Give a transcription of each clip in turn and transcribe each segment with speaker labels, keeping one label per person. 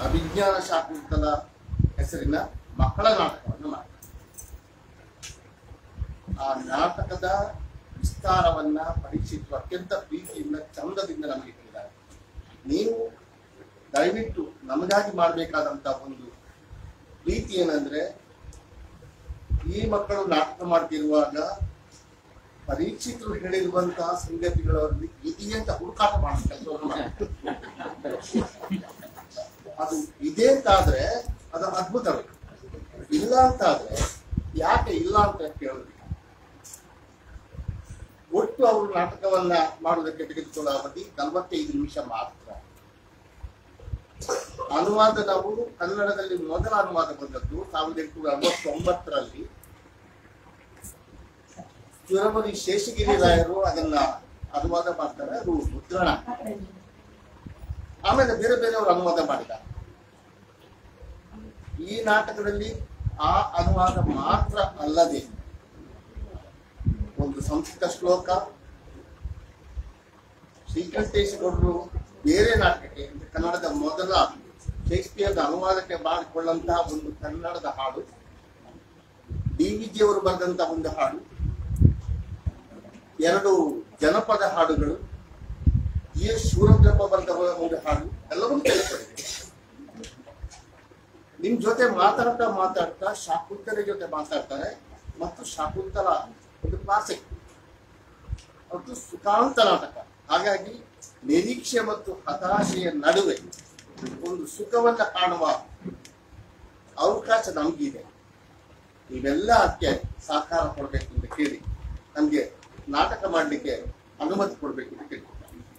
Speaker 1: ಅಭಿಜ್ಞಾನ ಶಾಕುಂತಲ ಹೆಸರಿನ ಮಕ್ಕಳ ನಾಟಕವನ್ನು ಮಾಡ್ತಾರೆ ಆ ನಾಟಕದ ವಿಸ್ತಾರವನ್ನ ಪರೀಕ್ಷಿಸುವ ಅತ್ಯಂತ ಪ್ರೀತಿಯಿಂದ ಚಂದದಿಂದ ನಮಗೆ ಹೇಳಿದ್ದಾರೆ ನೀವು ದಯವಿಟ್ಟು ನಮಗಾಗಿ ಮಾಡಬೇಕಾದಂತ ಒಂದು ಪ್ರೀತಿ ಏನಂದ್ರೆ ಈ ಮಕ್ಕಳು ನಾಟಕ ಮಾಡ್ತಿರುವಾಗ ಪರೀಕ್ಷಿತರು ಹೇಳಿರುವಂತಹ ಸಂಗತಿಗಳಲ್ಲಿ ಇದೆಯೇ ಅಂತ ಹುಡುಕಾಟ ಮಾಡೋ ಕೆಲಸವನ್ನು ಮಾಡ್ತಾರೆ ಅದು ಇದೆ ಅಂತಾದ್ರೆ ಅದು ಅದ್ಭುತವೇ ಇಲ್ಲ ಅಂತಾದ್ರೆ ಯಾಕೆ ಇಲ್ಲ ಅಂತ ಕೇಳೋದಿಲ್ಲ ಒಟ್ಟು ಅವರು ನಾಟಕವನ್ನ ಮಾಡುವುದಕ್ಕೆ ತೆಗೆದುಕೊಳ್ಳುವ ಅವಧಿ ನಲವತ್ತೈದು ನಿಮಿಷ ಮಾತ್ರ ಅನುವಾದ ನಾವು ಕನ್ನಡದಲ್ಲಿ ಮೊದಲ ಅನುವಾದ ಬಂದದ್ದು ಸಾವಿರದ ಎಂಟುನೂರ ಅರವತ್ತೊಂಬತ್ತರಲ್ಲಿ ಚುರಮುರಿ ಶೇಷಗಿರಿ ರಾಯರು ಅದನ್ನ ಅನುವಾದ ಮಾಡ್ತಾರೆ ಅದು ಮುದ್ರಣ ಆಮೇಲೆ ಬೇರೆ ಬೇರೆಯವರು ಅನುವಾದ ಮಾಡಿದ್ದಾರೆ ಈ ನಾಟಕದಲ್ಲಿ ಆ ಅನುವಾದ ಮಾತ್ರ ಅಲ್ಲದೆ ಒಂದು ಸಂಸ್ಕೃತ ಶ್ಲೋಕ ಶ್ರೀಕಂಠೇಶ ಗೌಡರು ಬೇರೆ ನಾಟಕಕ್ಕೆ ಅಂದ್ರೆ ಕನ್ನಡದ ಮೊದಲ ಶೇಕ್ಸ್ಪಿಯರ್ನ ಅನುವಾದಕ್ಕೆ ಮಾಡಿಕೊಳ್ಳಂತಹ ಒಂದು ಕನ್ನಡದ ಹಾಡು ಡಿ ವಿಜಿ ಅವರು ಬರೆದಂತಹ ಒಂದು ಹಾಡು ಎರಡು ಜನಪದ ಹಾಡುಗಳು ಜಿ ಎಸ್ ಶಿವರುದ್ರಪ್ಪ ಬರೆದ ಒಂದು ಹಾಡು ಎಲ್ಲವನ್ನೂ ತಿಳಿಸ್ಕೊಡಿದೆ ನಿಮ್ ಜೊತೆ ಮಾತಾಡ್ತಾ ಮಾತಾಡ್ತಾ ಶಾಕುಂತಲೆ ಜೊತೆ ಮಾತಾಡ್ತಾರೆ ಮತ್ತು ಶಾಕುಂತಲ ಒಂದು ಕ್ಲಾಸಿಕ್ ಮತ್ತು ಸುಖಾಂತ ನಾಟಕ ಹಾಗಾಗಿ ನಿರೀಕ್ಷೆ ಮತ್ತು ಹತಾಶೆಯ ನಡುವೆ ಒಂದು ಸುಖವನ್ನ ಕಾಣುವ ಅವಕಾಶ ನಮಗಿದೆ ನೀವೆಲ್ಲ ಅದಕ್ಕೆ ಸಹಕಾರ ಕೊಡಬೇಕು ಅಂತ ಕೇಳಿ ನಮ್ಗೆ ನಾಟಕ ಮಾಡಲಿಕ್ಕೆ ಅನುಮತಿ ಕೊಡಬೇಕು ಅಂತ ಕೇಳಿ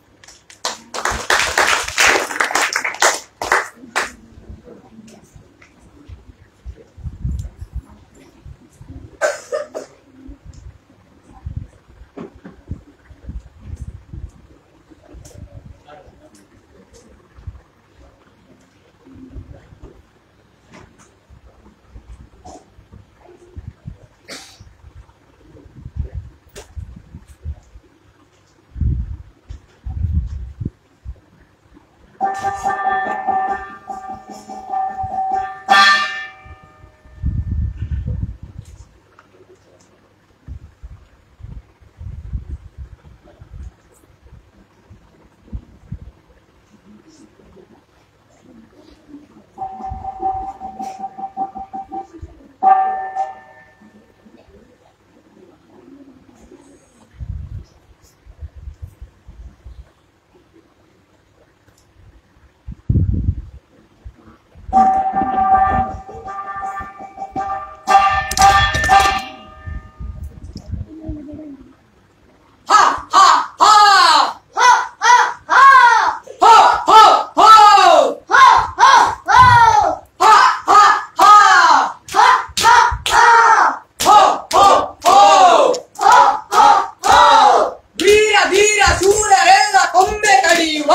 Speaker 2: ವೀರ ಧೀರ ಶೂರರೆಲ್ಲ ಕೊಂಬೆ ಕಡಿಯುವ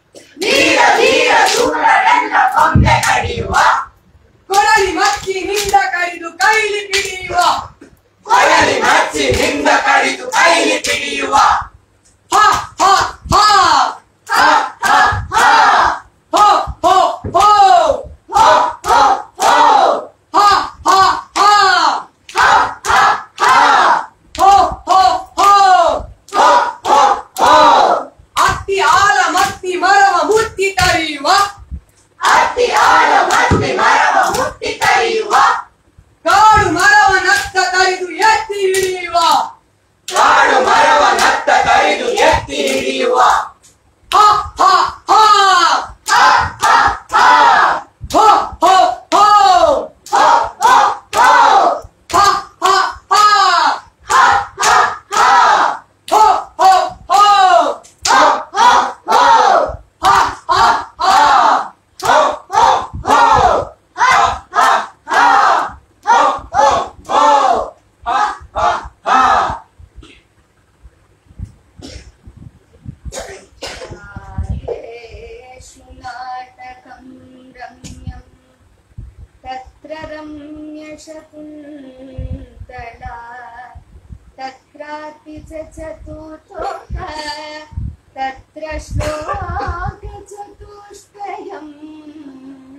Speaker 3: ವೀರ ವೀರ ಶೂರರೆಲ್ಲ ಕೊಂಬೆ ಕಡಿಯುವ
Speaker 2: ಕೊಡಲಿ ಮಚ್ಚಿನಿಂದ ಕಡಿದು ಕೈಲಿ ಪಿಡಿಯುವ
Speaker 3: ಕೊಡಲಿ ಮಚ್ಚಿನಿಂದ ಕಡಿದು ಕೈಲಿ ಪಿಡಿಯುವ
Speaker 2: ಹ ಹ ಹ
Speaker 3: ಹ ಹ ಹ
Speaker 2: ಹೋ ಹೋ ಹೋ
Speaker 3: ಹೋ ಹೋ ಹೋ
Speaker 2: ಹ ಹ ಹ
Speaker 3: ಹ ಹ ಹ
Speaker 2: ಹೋ ಹೋ ಹೋ
Speaker 3: ಹೋ ಹೋ ಹೋ
Speaker 2: ಅತ್ತಿ ಆಲ ಮತ್ತಿ ಮರವ ಮುತ್ತಿ ತರಿಯುವ
Speaker 3: ಅತ್ತಿ ಆಳ ಮತ್ತಿ ಮರವ ಮುಟ್ಟಿ ಕರೆಯುವ
Speaker 2: ಕಾಡು ಮರವ ನತ್ತ ತರಿದು ಎತ್ತಿ ಹಿಡಿಯುವ
Speaker 3: ಕಾಡು ಮರವ ನತ್ತ ಕಡಿದು ಎತ್ತಿ ಹಿಡಿಯುವ
Speaker 2: ಹ ಹ ಹ
Speaker 3: ಹ ಹ ಹ
Speaker 2: ಹೋ ಹೋ ಹೋ
Speaker 3: ಹೋ ಹೋ ಹೋ
Speaker 2: ಹ ಹ ಹ
Speaker 3: ಹ ಹ ಹ
Speaker 2: ಹೋ ಹೋ ಹೋ
Speaker 3: ಹೋ ಹೋ ಹೋ
Speaker 2: ಹ ಹ ಹ
Speaker 3: ಹೋ ಹೋ ಹೋ ಹ ಹ ಹ ಹೋ ಹೋ ಹೋ ಹ ಹ ಹ
Speaker 4: येषु नाटकं रम्यं तत्र रम्यशकुन्तला तत्रापि च चतुर्थोऽथ तत्र श्लोकचतुष्टयम्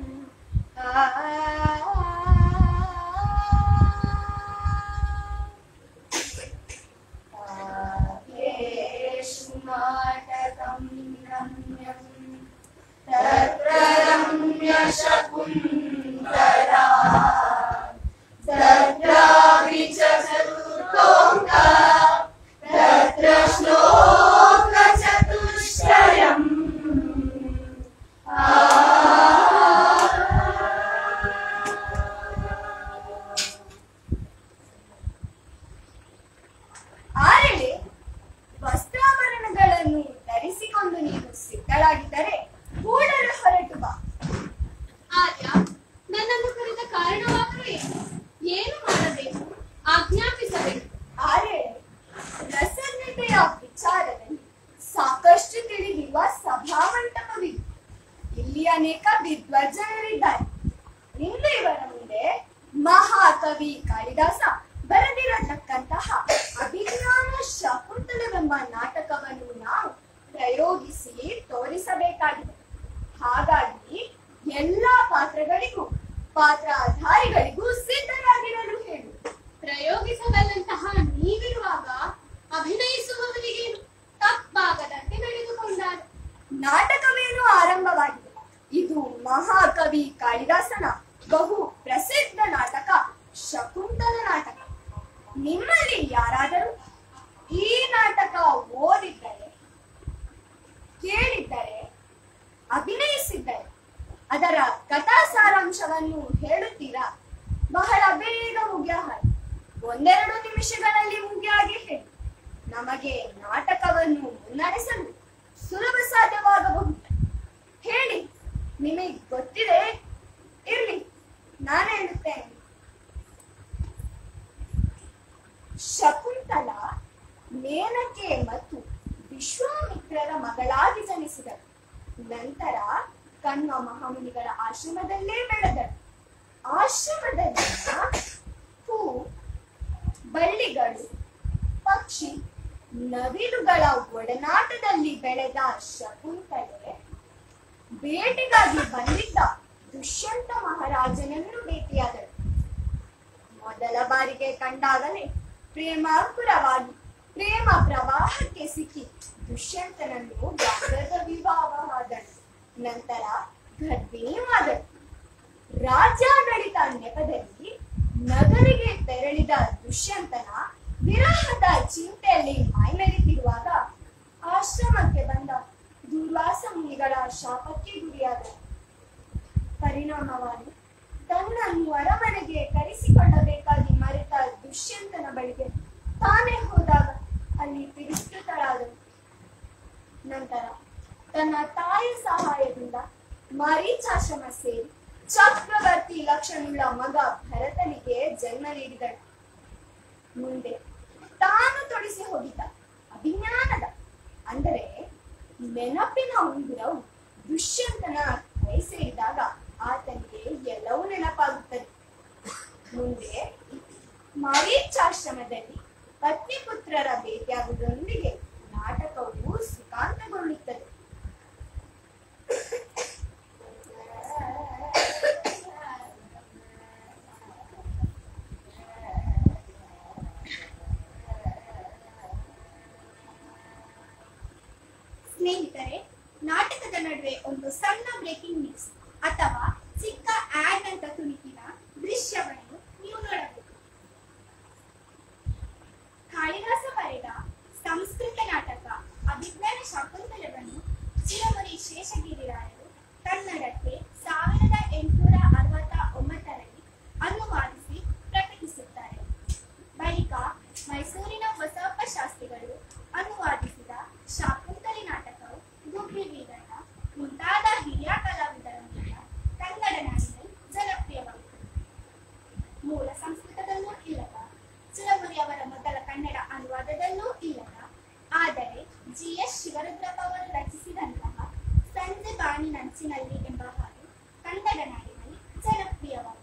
Speaker 4: ವಿದ್ವಜ್ಜನರಿದ್ದಾರೆ ಇಂದು ಇವರ ಮುಂದೆ ಮಹಾಕವಿ ಕಾಳಿದಾಸ ಬರೆದಿರತಕ್ಕಂತಹ ಅಭಿಜ್ಞಾನ ಶಕುಂತಲವೆಂಬ ನಾಟಕವನ್ನು ನಾವು ಪ್ರಯೋಗಿಸಿ ತೋರಿಸಬೇಕಾಗಿದೆ ಹಾಗಾಗಿ ಎಲ್ಲಾ ಪಾತ್ರಗಳಿಗೂ ಪಾತ್ರಾಧಾರಿಗಳಿಗೂ ಸಿದ್ಧರಾಗಿರಲು ಹೇಳು
Speaker 5: ಪ್ರಯೋಗಿಸಬಲ್ಲಂತಹ ನೀವಿರುವಾಗ ಅಭಿನಯಿಸುವವರಿಗೇನು ತಪ್ಪಾಗದಂತೆ ನಡೆದುಕೊಂಡಾರು
Speaker 4: ನಾಟಕವೇನು ಆರಂಭವಾಗಿದೆ ಇದು ಮಹಾಕವಿ ಕಾಳಿದಾಸನ ಬಹು ಪ್ರಸಿದ್ಧ ನಾಟಕ ಶಕುಂತಲ ನಾಟಕ ನಿಮ್ಮಲ್ಲಿ ಯಾರಾದರೂ ಈ ನಾಟಕ ಓದಿದ್ದರೆ ಕೇಳಿದ್ದರೆ ಅಭಿನಯಿಸಿದ್ದರೆ ಅದರ ಕಥಾ ಸಾರಾಂಶವನ್ನು ಹೇಳುತ್ತೀರಾ ಬಹಳ ಬೇಗ ಮುಗಿಯ ಹಾಗೆ ಒಂದೆರಡು ನಿಮಿಷಗಳಲ್ಲಿ ಮುಗಿಯಾಗಿ ಹೇಳಿ ನಮಗೆ ನಾಟಕವನ್ನು ಮುನ್ನಡೆಸಲು ಸುಲಭ ಸಾಧ್ಯವಾಗಬಹುದು ಹೇಳಿ ನಿಮಗೆ ಗೊತ್ತಿದೆ ಇರ್ಲಿ ನಾನು ಹೇಳುತ್ತೇನೆ ಶಕುಂತಲ ಮೇನಕೆ ಮತ್ತು ವಿಶ್ವಾಮಿತ್ರರ ಮಗಳಾಗಿ ಜನಿಸಿದಳು ನಂತರ ಕಣ್ವ ಮಹಾಮುನಿಗಳ ಆಶ್ರಮದಲ್ಲೇ ಬೆಳೆದಳು ಆಶ್ರಮದಲ್ಲಿನ ಹೂ ಬಳ್ಳಿಗಳು ಪಕ್ಷಿ ನವಿಲುಗಳ ಒಡನಾಟದಲ್ಲಿ ಬೆಳೆದ ಶಕುಂತಲೆ ಬೇಟೆಗಾಗಿ ಬಂದಿದ್ದ ದುಷ್ಯಂತ ಮಹಾರಾಜನನ್ನು ಭೇಟಿಯಾದಳು ಮೊದಲ ಬಾರಿಗೆ ಕಂಡಾಗಲೇ ಪ್ರೇಮಾಂಕುರವಾಗಿ ಪ್ರೇಮ ಪ್ರವಾಹಕ್ಕೆ ಸಿಕ್ಕಿ ದುಷ್ಯಂತನನ್ನು ಗಂಧದ ವಿವಾಹವಾದಳು ನಂತರ ಗರ್ಭಿಣಿಯಾದಳು ರಾಜ್ಯಾಡಳಿತ ನೆಪದಲ್ಲಿ ನಗರಿಗೆ ತೆರಳಿದ ದುಷ್ಯಂತನ ವಿರಹದ ಚಿಂತೆಯಲ್ಲಿ ಮೈಮೆರೆತಿರುವಾಗ ಆಶ್ರಮಕ್ಕೆ ಬಂದ ದುರ್ವಾಸ ಮುನಿಗಳ ಶಾಪಕ್ಕೆ ಗುರಿಯಾದಳು ಪರಿಣಾಮವಾಗಿ ತನ್ನನ್ನು ಅರಮನೆಗೆ ಕರೆಸಿಕೊಳ್ಳಬೇಕಾಗಿ ಮರೆತ ದುಷ್ಯಂತನ ಬಳಿಗೆ ತಾನೇ ಹೋದಾಗ ಅಲ್ಲಿ ತಿರಸ್ಕೃತಳಾದಳು ನಂತರ ತನ್ನ ತಾಯಿ ಸಹಾಯದಿಂದ ಮಾರೀಚಾಶ್ರಮ ಸೇರಿ ಚಕ್ರವರ್ತಿ ಲಕ್ಷಣುಳ್ಳ ಮಗ ಭರತನಿಗೆ ಜನ್ಮ ನೀಡಿದಳು ಮುಂದೆ ತಾನು ತೊಡಿಸಿ ಹೋಗಿದ್ದ ಅಭಿಜ್ಞಾನದ ಅಂದರೆ ನೆನಪಿನ ಉಂಗುರವು ದುಷ್ಯಂತನ ಕೈ ಸೇರಿದಾಗ ಆತನಿಗೆ ಎಲ್ಲವೂ ನೆನಪಾಗುತ್ತದೆ ಮುಂದೆ ಮಾರೀಚಾಶ್ರಮದಲ್ಲಿ ಪತ್ನಿ ಪುತ್ರರ ಭೇಟಿಯಾಗುವುದರೊಂದಿಗೆ ನಾಟಕವು ಸುಖಾಂತಗೊಳ್ಳುತ್ತದೆ
Speaker 5: ಸ್ನೇಹಿತರೆ ನಾಟಕದ ನಡುವೆ ಒಂದು ಸಣ್ಣ ಬ್ರೇಕಿಂಗ್ ನ್ಯೂಸ್ ಅಥವಾ ಚಿಕ್ಕ ಆಡ್ ಅಂತ ತುಣುಕಿನ ದೃಶ್ಯವನ್ನು ನೀವು ನೋಡಬೇಕು ಕಾಳಿದಾಸ ಬರೆದ ಸಂಸ್ಕೃತ ನಾಟಕ ಅಭಿಜ್ಞಾನ ಶಾಕುಂತಲವನ್ನು ಚಿರಮುರಿ ಶೇಷಗಿರಿರಾಯರು ಕನ್ನಡಕ್ಕೆ ಸಾವಿರದ ಎಂಟುನೂರ ಅರವತ್ತ ಒಂಬತ್ತರಲ್ಲಿ ಅನುವಾದಿಸಿ ಪ್ರಕಟಿಸುತ್ತಾರೆ ಬಳಿಕ ಮೈಸೂರಿನ ಬಸವಪ್ಪ ಶಾಸ್ತ್ರಿಗಳು ಅನುವಾದಿಸಿದ ಶಾಕುಂತಲಿ ನಾಟಕವು ಗುಬ್ಬಿ ವೀರಣ್ಣ ಮುಂತಾದ ಹಿರಿಯ ಕಲಾವಿದರ ಮೂಲಕ ಕನ್ನಡ ನಾಡಿನಲ್ಲಿ ಜನಪ್ರಿಯವಾಯಿತು ಮೂಲ ಸಂಸ್ಕೃತದಲ್ಲೂ ಇಲ್ಲದ ಚಿರಮುರಿ ಅವರ ಮೊದಲ ಕನ್ನಡ ಅನುವಾದದಲ್ಲೂ ಇಲ್ಲದ ಆದರೆ ಜಿ ಎಸ್ ಶಿವರುದ್ರಪ್ಪ ಅವರು ರಚಿಸಿದಂತಹ ಸಂಜೆ ಬಾಣಿ ನಂಚಿನಲ್ಲಿ ಎಂಬ ಹಾಡು ಕನ್ನಡ ನಾಡಿನಲ್ಲಿ ಜನಪ್ರಿಯವಾಯಿತು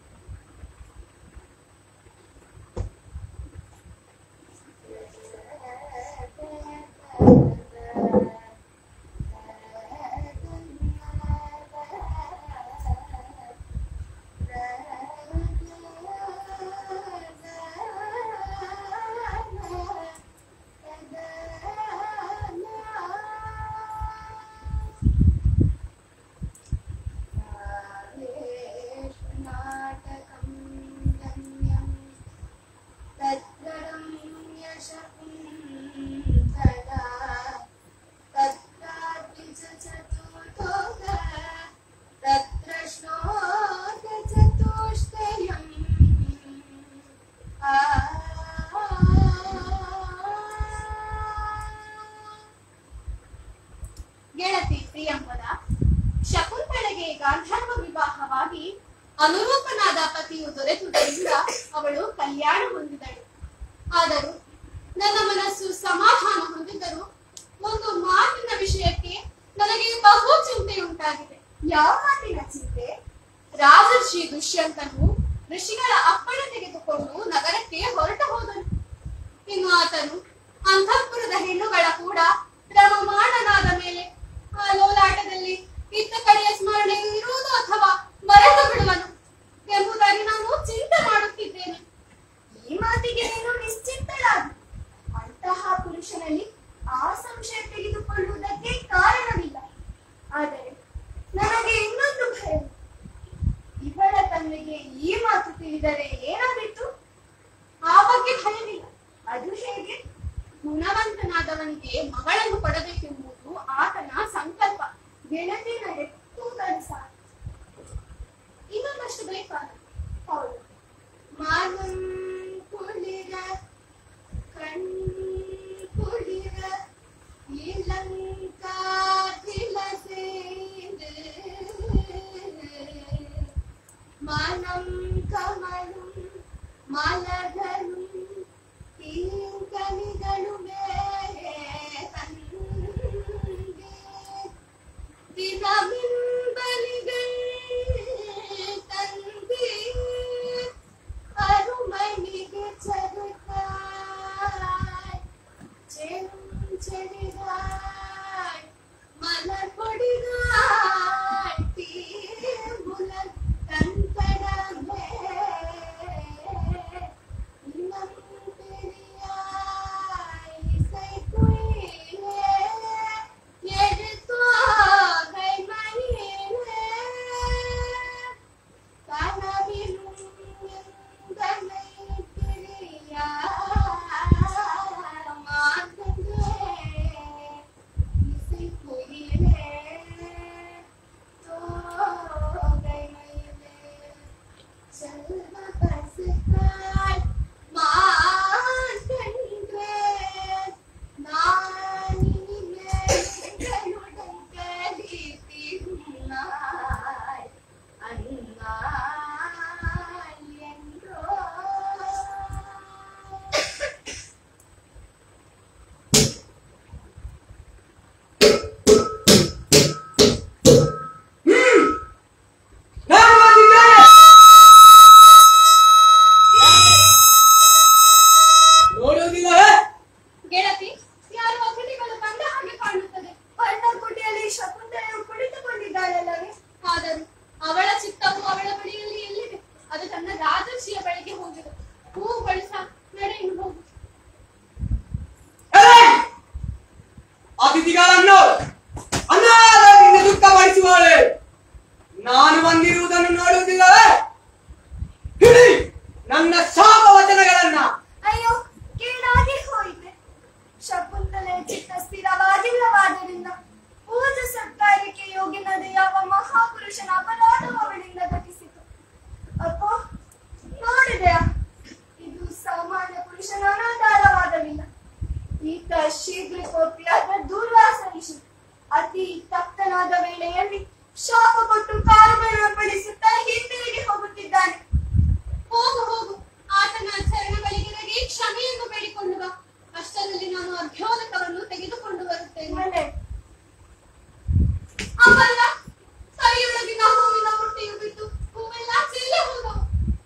Speaker 4: नाटकं रम्यं तत्र रम्यशकुन्तला तत्राद्विजचतुर्थोऽथ तत्र श्लोकचतुष्टयम् आ
Speaker 5: ಗೆಳತಿ ಪ್ರಿಯಂವದ ಶಕುಂತಳೆಗೆ ಗಾಂಧರ್ವ ವಿವಾಹವಾಗಿ ಅನುರೂಪನಾದ ಪತಿಯು ದೊರೆತುದರಿಂದ ಅವಳು ಕಲ್ಯಾಣ ಹೊಂದಿದಳು ಆದರೂ ನನ್ನ ಮನಸ್ಸು ಸಮಾಧಾನ ಹೊಂದಿದ್ದರೂ ಒಂದು ಮಾತಿನ ವಿಷಯಕ್ಕೆ ನನಗೆ ಬಹು ಚಿಂತೆ ಉಂಟಾಗಿದೆ ಯಾವ ಮಾತಿನ ಚಿಂತೆ
Speaker 6: ರಾಜರ್ಷಿ ದುಷ್ಯಂತನು ಋಷಿಗಳ ಅಪ್ಪಣೆ ತೆಗೆದುಕೊಂಡು ನಗರಕ್ಕೆ ಹೊರಟು ಹೋದನು ಇನ್ನು ಆತನು ಅಂತಃಪುರದ ಹೆಣ್ಣುಗಳ ಕೂಡ ರಮಮಾಣನಾದ ಮೇಲೆ ಆ ಲೋಲಾಟದಲ್ಲಿ ಇದ್ದ ಕಡೆಯ ಸ್ಮರಣೆ ಇರುವುದು ಅಥವಾ ಮರೆತು ಬಿಡುವನು ಎಂಬುದಾಗಿ ನಾನು ಚಿಂತೆ ಮಾಡುತ್ತಿದ್ದೇನೆ
Speaker 5: ಈ ಮಾತಿಗೆ ನೀನು ನಿಶ್ಚಿಂತಳಾಗು ಅಂತಹ ಪುರುಷನಲ್ಲಿ ಆ ಸಂಶಯ ತೆಗೆದುಕೊಳ್ಳುವುದಕ್ಕೆ ಕಾರಣವಿಲ್ಲ ಆದರೆ ನನಗೆ ಇನ್ನೊಂದು ಭಯ ಇವಳ ತಂದೆಗೆ ಈ ಮಾತು ತಿಳಿದರೆ ಏನಾದೀತು
Speaker 6: ಆ ಬಗ್ಗೆ ಭಯವಿಲ್ಲ
Speaker 5: ಅದು ಹೇಗೆ
Speaker 6: ಗುಣವಂತನಾದವನಿಗೆ ಮಗಳನ್ನು ಕೊಡಬೇಕೆಂಬುದು ಆತನ ಸಂಕಲ್ಪ
Speaker 5: ಗೆಳತಿ ನಡೆಸುವುದನ್ನು ಸಾಕು
Speaker 6: ಇನ್ನೊಂದಷ್ಟು ಬೇಕಾದ
Speaker 5: ಹೌದು
Speaker 6: மனம் குளிர கண் குளிர இளங்காற்றில சேர்ந்து மனம் கமலும் மலர்களும் தீங்கனிகளுமே தந்தே தினமின்பலிகள் தந்தே அருமை மிகச்சருக்காய் செரும் செடிகாய் மலர் கொடிகாய் தீமுலர் கண்படமே இனம் பெரியாய் இசை குயிலே எழுத்தோகை மயிலே கனவிலும் எந்தனை பிரியா மாந்தே இசை குயிலே தோகை மயிலே செல்வ பசுத்தாய் மாந்தன்றே நான் இனிமேலுடன் கலி திருநாய் அந்நாள் என்றோ
Speaker 2: ನಾನು ಬಂದಿದ್ದೇನೆ ನೋಡುವುದಿಲ್ಲವೇ
Speaker 6: ಗೆಳತಿ ಯಾರು ಅತಿಥಿಗಳು ಬಂದ ಹಾಗೆ ಕಾಣುತ್ತದೆ
Speaker 5: ಪರ್ಣಕುಟಿಯಲ್ಲಿ ಶಕುಂತಲೆಯು ಕುಳಿತುಕೊಂಡಿದ್ದಾಳಲ್ಲವೇ
Speaker 6: ಆದರೂ ಅವಳ ಚಿತ್ತವು ಅವಳ ಬಳಿಯಲ್ಲಿ ಎಲ್ಲಿದೆ ಅದು ತನ್ನ ರಾಜರ್ಷಿಯ ಬಳಿಗೆ ಹೋಗಿದೆ ಹೂವುಗಳು ಸಹ ನಡೆಯನ್ನು ಹೋಗು
Speaker 2: ಏಯ್! ಅತಿಥಿಗಳನ್ನು ಅನಾಥರಿಂದ ದುಃಖಪಡಿಸುವವಳೆ ನಾನು ಬಂದಿರುವುದನ್ನು ನೋಡುವುದಿಲ್ಲವೇ ಹಿಡಿ ನನ್ನ ಶಾಪ ವಚನಗಳನ್ನ
Speaker 5: ಅಯ್ಯೋ ಕೇಳಾಗಿ ಹೋಯಿತೆ ಶಕುಂತಲೆ ಚಿತ್ತ ಸ್ಥಿರವಾಗಿಲ್ಲವಾದ್ದರಿಂದ ಪೂಜ ಸತ್ಕಾರ್ಯಕ್ಕೆ ಯೋಗ್ಯನದ ಯಾವ ಮಹಾಪುರುಷನ ಅಪರಾಧವು ಅವಳಿಂದ ಘಟಿಸಿತು ಅಪ್ಪೋ ನೋಡಿದೆಯಾ ಇದು ಸಾಮಾನ್ಯ ಪುರುಷನ ಅನಾಧಾರವಾಗಲಿಲ್ಲ ಈತ ಶೀಘ್ರ ಕೋಪಿಯಾದ ದುರ್ವಾಸ ಋಷಿ ಅತಿ ತಪ್ತನಾದ ವೇಳೆಯಲ್ಲಿ ಶಾಪ ಕೊಟ್ಟು ಕಾರುಗಳನ್ನು ಪಡಿಸುತ್ತಾ ಹಿಂದಿರುಗಿ ಹೋಗುತ್ತಿದ್ದಾನೆ
Speaker 6: ಹೋಗು ಹೋಗು ಆತನ ಚರಣಗಳಿಗೆ ನಗೆ ಕ್ಷಮೆಯನ್ನು ಬೇಡಿಕೊಂಡು ಬಾ ಅಷ್ಟರಲ್ಲಿ ನಾನು ಅಭ್ಯೋದಕವನ್ನು ತೆಗೆದುಕೊಂಡು ಬರುತ್ತೇನೆ
Speaker 5: ಮನೆ
Speaker 6: ಅವಲ್ಲ ಕೈಯೊಳಗಿನ ಹೂವಿನ ಮುಟ್ಟಿಯು ಬಿಟ್ಟು ಹೂವೆಲ್ಲ ಚೆಲ್ಲ ಹೋದವು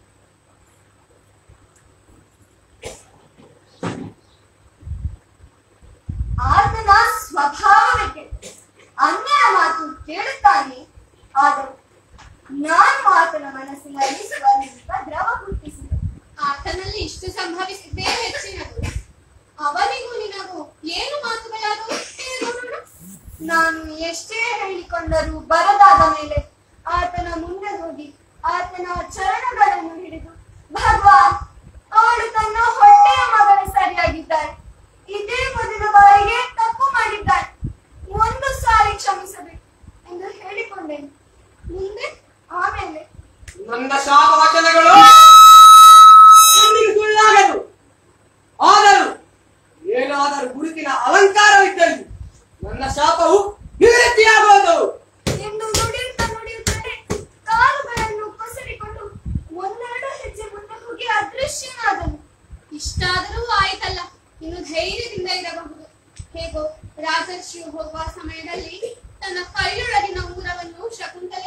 Speaker 5: ಆತನ ಸ್ವಭಾವವೇ ಕೆಟ್ಟ ಅನ್ಯರ ಮಾತು ಕೇಳುತ್ತಾನೆ ಆದರೆ ನಾನು ಆತನ ಮನಸ್ಸಿನಲ್ಲಿ ಸ್ವಲ್ಪ ದ್ರವ ಹುಟ್ಟಿಸಿದೆ
Speaker 6: ಆತನಲ್ಲಿ ಇಷ್ಟು ಸಂಭವಿಸಿದ್ದೇ ಹೆಚ್ಚಿನದು ಅವನಿಗೂ ನಿನಗೂ ಏನು ಮಾತುಗಳಾದವು ಹೇಳು ನೋಡೋಣ.
Speaker 5: ನಾನು ಎಷ್ಟೇ ಹೇಳಿಕೊಂಡರೂ ಬರದಾದ ಮೇಲೆ ಆತನ ಮುಂದೆ ಹೋಗಿ ಆತನ ಚರಣಗಳನ್ನು ಹಿಡಿದು ಭಗವಾನ್ ಅವಳು ತನ್ನ ಹೊಟ್ಟೆಯ ಮಗನ ಸರಿಯಾಗಿದ್ದಾಳೆ ಇದೇ ಮೊದಲ ಬಾರಿಗೆ ತಪ್ಪು ಮಾಡಿದ್ದಾಳೆ ಒಂದು ಸಾರಿ ಕ್ಷಮಿಸಬೇಕು ಎಂದು ಹೇಳಿಕೊಂಡೆನು ಮುಂದೆ ಆಮೇಲೆ
Speaker 2: ನನ್ನ ಶಾಪ ವಚನಗಳು ಎಂದಿಗೂ ಸುಳ್ಳಾಗದು ಆದರೂ ಏನಾದರೂ ಗುರುತಿನ ಅಲಂಕಾರವಿದ್ದಲ್ಲಿ ನನ್ನ ಶಾಪವು ನಿವೃತ್ತಿಯಾಗುವುದು
Speaker 5: ಎಂದು ನುಡಿಯುತ್ತಾ ನುಡಿಯುತ್ತಲೇ ಕಾಲುಗಳನ್ನು ಕೊಸರಿಕೊಂಡು ಒಂದೆರಡು ಹೆಜ್ಜೆ ಮುಂದೆ ಹೋಗಿ ಅದೃಶ್ಯನಾದನು
Speaker 6: ಇಷ್ಟಾದರೂ ಆಯ್ತಲ್ಲ ಇನ್ನು ಧೈರ್ಯದಿಂದ ಇರಬಹುದು ಹೇಗೋ ರಾಜರ್ಷಿಯು ಹೋಗುವ ಸಮಯದಲ್ಲಿ ತನ್ನ ಕೈಯೊಳಗಿನ ಉಂಗುರವನ್ನು ಶಕುಂತಲೆ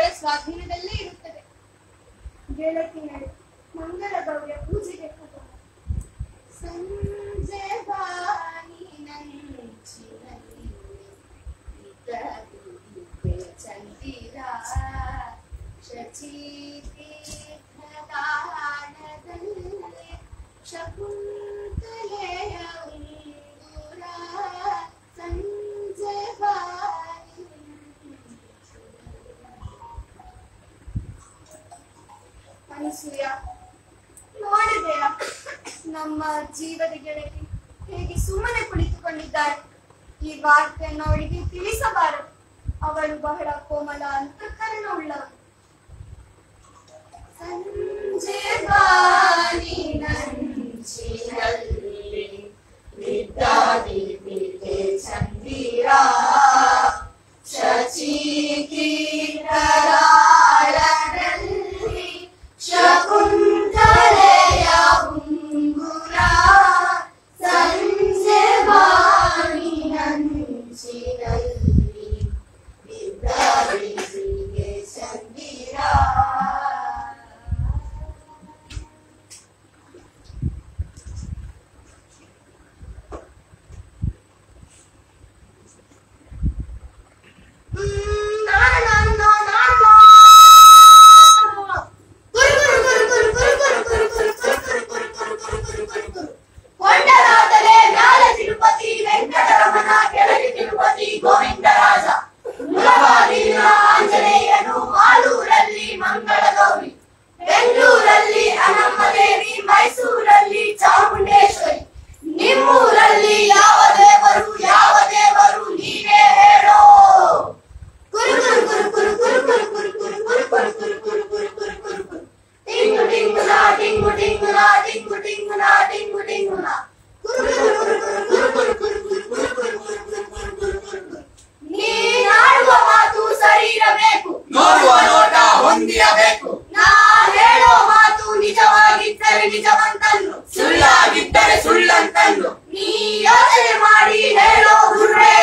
Speaker 6: ಅವಳ ಸ್ವಾಧೀನದಲ್ಲೇ ಇರುತ್ತದೆ
Speaker 5: ಗೆಳತಿ ನಡೆ ಮಂಗಳ ಗೌರಿಯ ಪೂಜೆಗೆ ಹೋಗೋಣ
Speaker 4: ಸಂಜೆ ಬಾನಿ ನಂಚಿನಲ್ಲಿ ಇದ್ದದಿದ್ದೆ ಚಂದಿರ ಶಚೀತೀರ್ಥದಾನದಲ್ಲಿ ಶಕುಂತಲೆಯ ಉಂಗುರ ಸಂಜೆ ಬಾನಿ
Speaker 5: ಅನಿಸೂಯ ನೋಡಿದೆಯಾ ನಮ್ಮ ಜೀವದ ಗೆಳತಿ ಹೇಗೆ ಸುಮ್ಮನೆ ಕುಳಿತುಕೊಂಡಿದ್ದಾಳೆ ಈ ವಾರ್ತೆಯನ್ನು ಅವಳಿಗೆ ತಿಳಿಸಬಾರದು ಅವಳು ಬಹಳ ಕೋಮಲ ಅಂತಃಕರಣ ಉಳ್ಳವಳು
Speaker 4: ಸಂಜೆ ಬಾನಿ ನಂಚಿನಲ್ಲಿ ವಿದ್ಯಾದೀಪಿಗೆ ಚಂದಿರ ಶಚೀಕೀರ್ಣರಾಳದಲ್ಲಿ ಶಕುಂತಲೆಯ ಉಂಗುರ ಸಂಜೆ ಬಾನಿ ನಂಚಿನಲ್ಲಿ ವಿದ್ಯಾದೀಪಿಗೆ ಚಂದಿರ ಕೊಂಡರಾದರೆ ಮ್ಯಾಲ ತಿರುಪತಿ ವೆಂಕಟರಮಣ ಕೆಳಗೆ ತಿರುಪತಿ ಗೋವಿಂದರಾಜ ಮುಳಬಾಗಿಲಿನ ಆಂಜನೇಯನು ಮಾಲೂರಲ್ಲಿ ಮಂಗಳ ಗೌರಿ ಬೆಂಗಳೂರಲ್ಲಿ ಅನಮ್ಮ ದೇವಿ ಮೈಸೂರಲ್ಲಿ ಚಾಮುಂಡೇಶ್ವರಿ ನಿಮ್ಮೂರಲ್ಲಿ ಯಾವ ದೇವರು ಯಾವ ದೇವರು ನೀವೇ ಹೇಳೋ ಕುರು ಕುರು ಕುರು ಕುರು ಕುರು ಕುರು ಕುರು ಕುರು ಕುರು ಕುರು ಕುರು ಕುರು ಕುರು ಕುರು ಕುರು ಟಿಂಗು ಟಿಂಗುನ ಟಿಂಗು ಟಿಂಗುನ ಟಿಂಗು ಟಿಂಗುನ ಟಿಂಗು ಟಿಂಗುನ ಕುರು ಕುರು ಕುರು ಕುರು ಕುರು ಕುರು ಕುರು ಕುರು ಕುರು ಕುರು ಕುರು ಕುರು ಕುರು ಕುರು ಕುರು ನೀನಾಡುವ ಮಾತು ಸರಿ ಇರಬೇಕು
Speaker 3: ನೋಡುವ ನೋಟ ಹೊಂದಿರಬೇಕು
Speaker 4: ನಾ ಹೇಳೋ ಮಾತು ನಿಜವಾಗಿದ್ದರೆ ನಿಜವಂತನ್ನು
Speaker 3: ಸುಳ್ಳಾಗಿದ್ದರೆ ಸುಳ್ಳಂತಂದು
Speaker 4: ನೀ ಯೋಚನೆ ಮಾಡಿ ಹೇಳೋ ಗುರುವೇ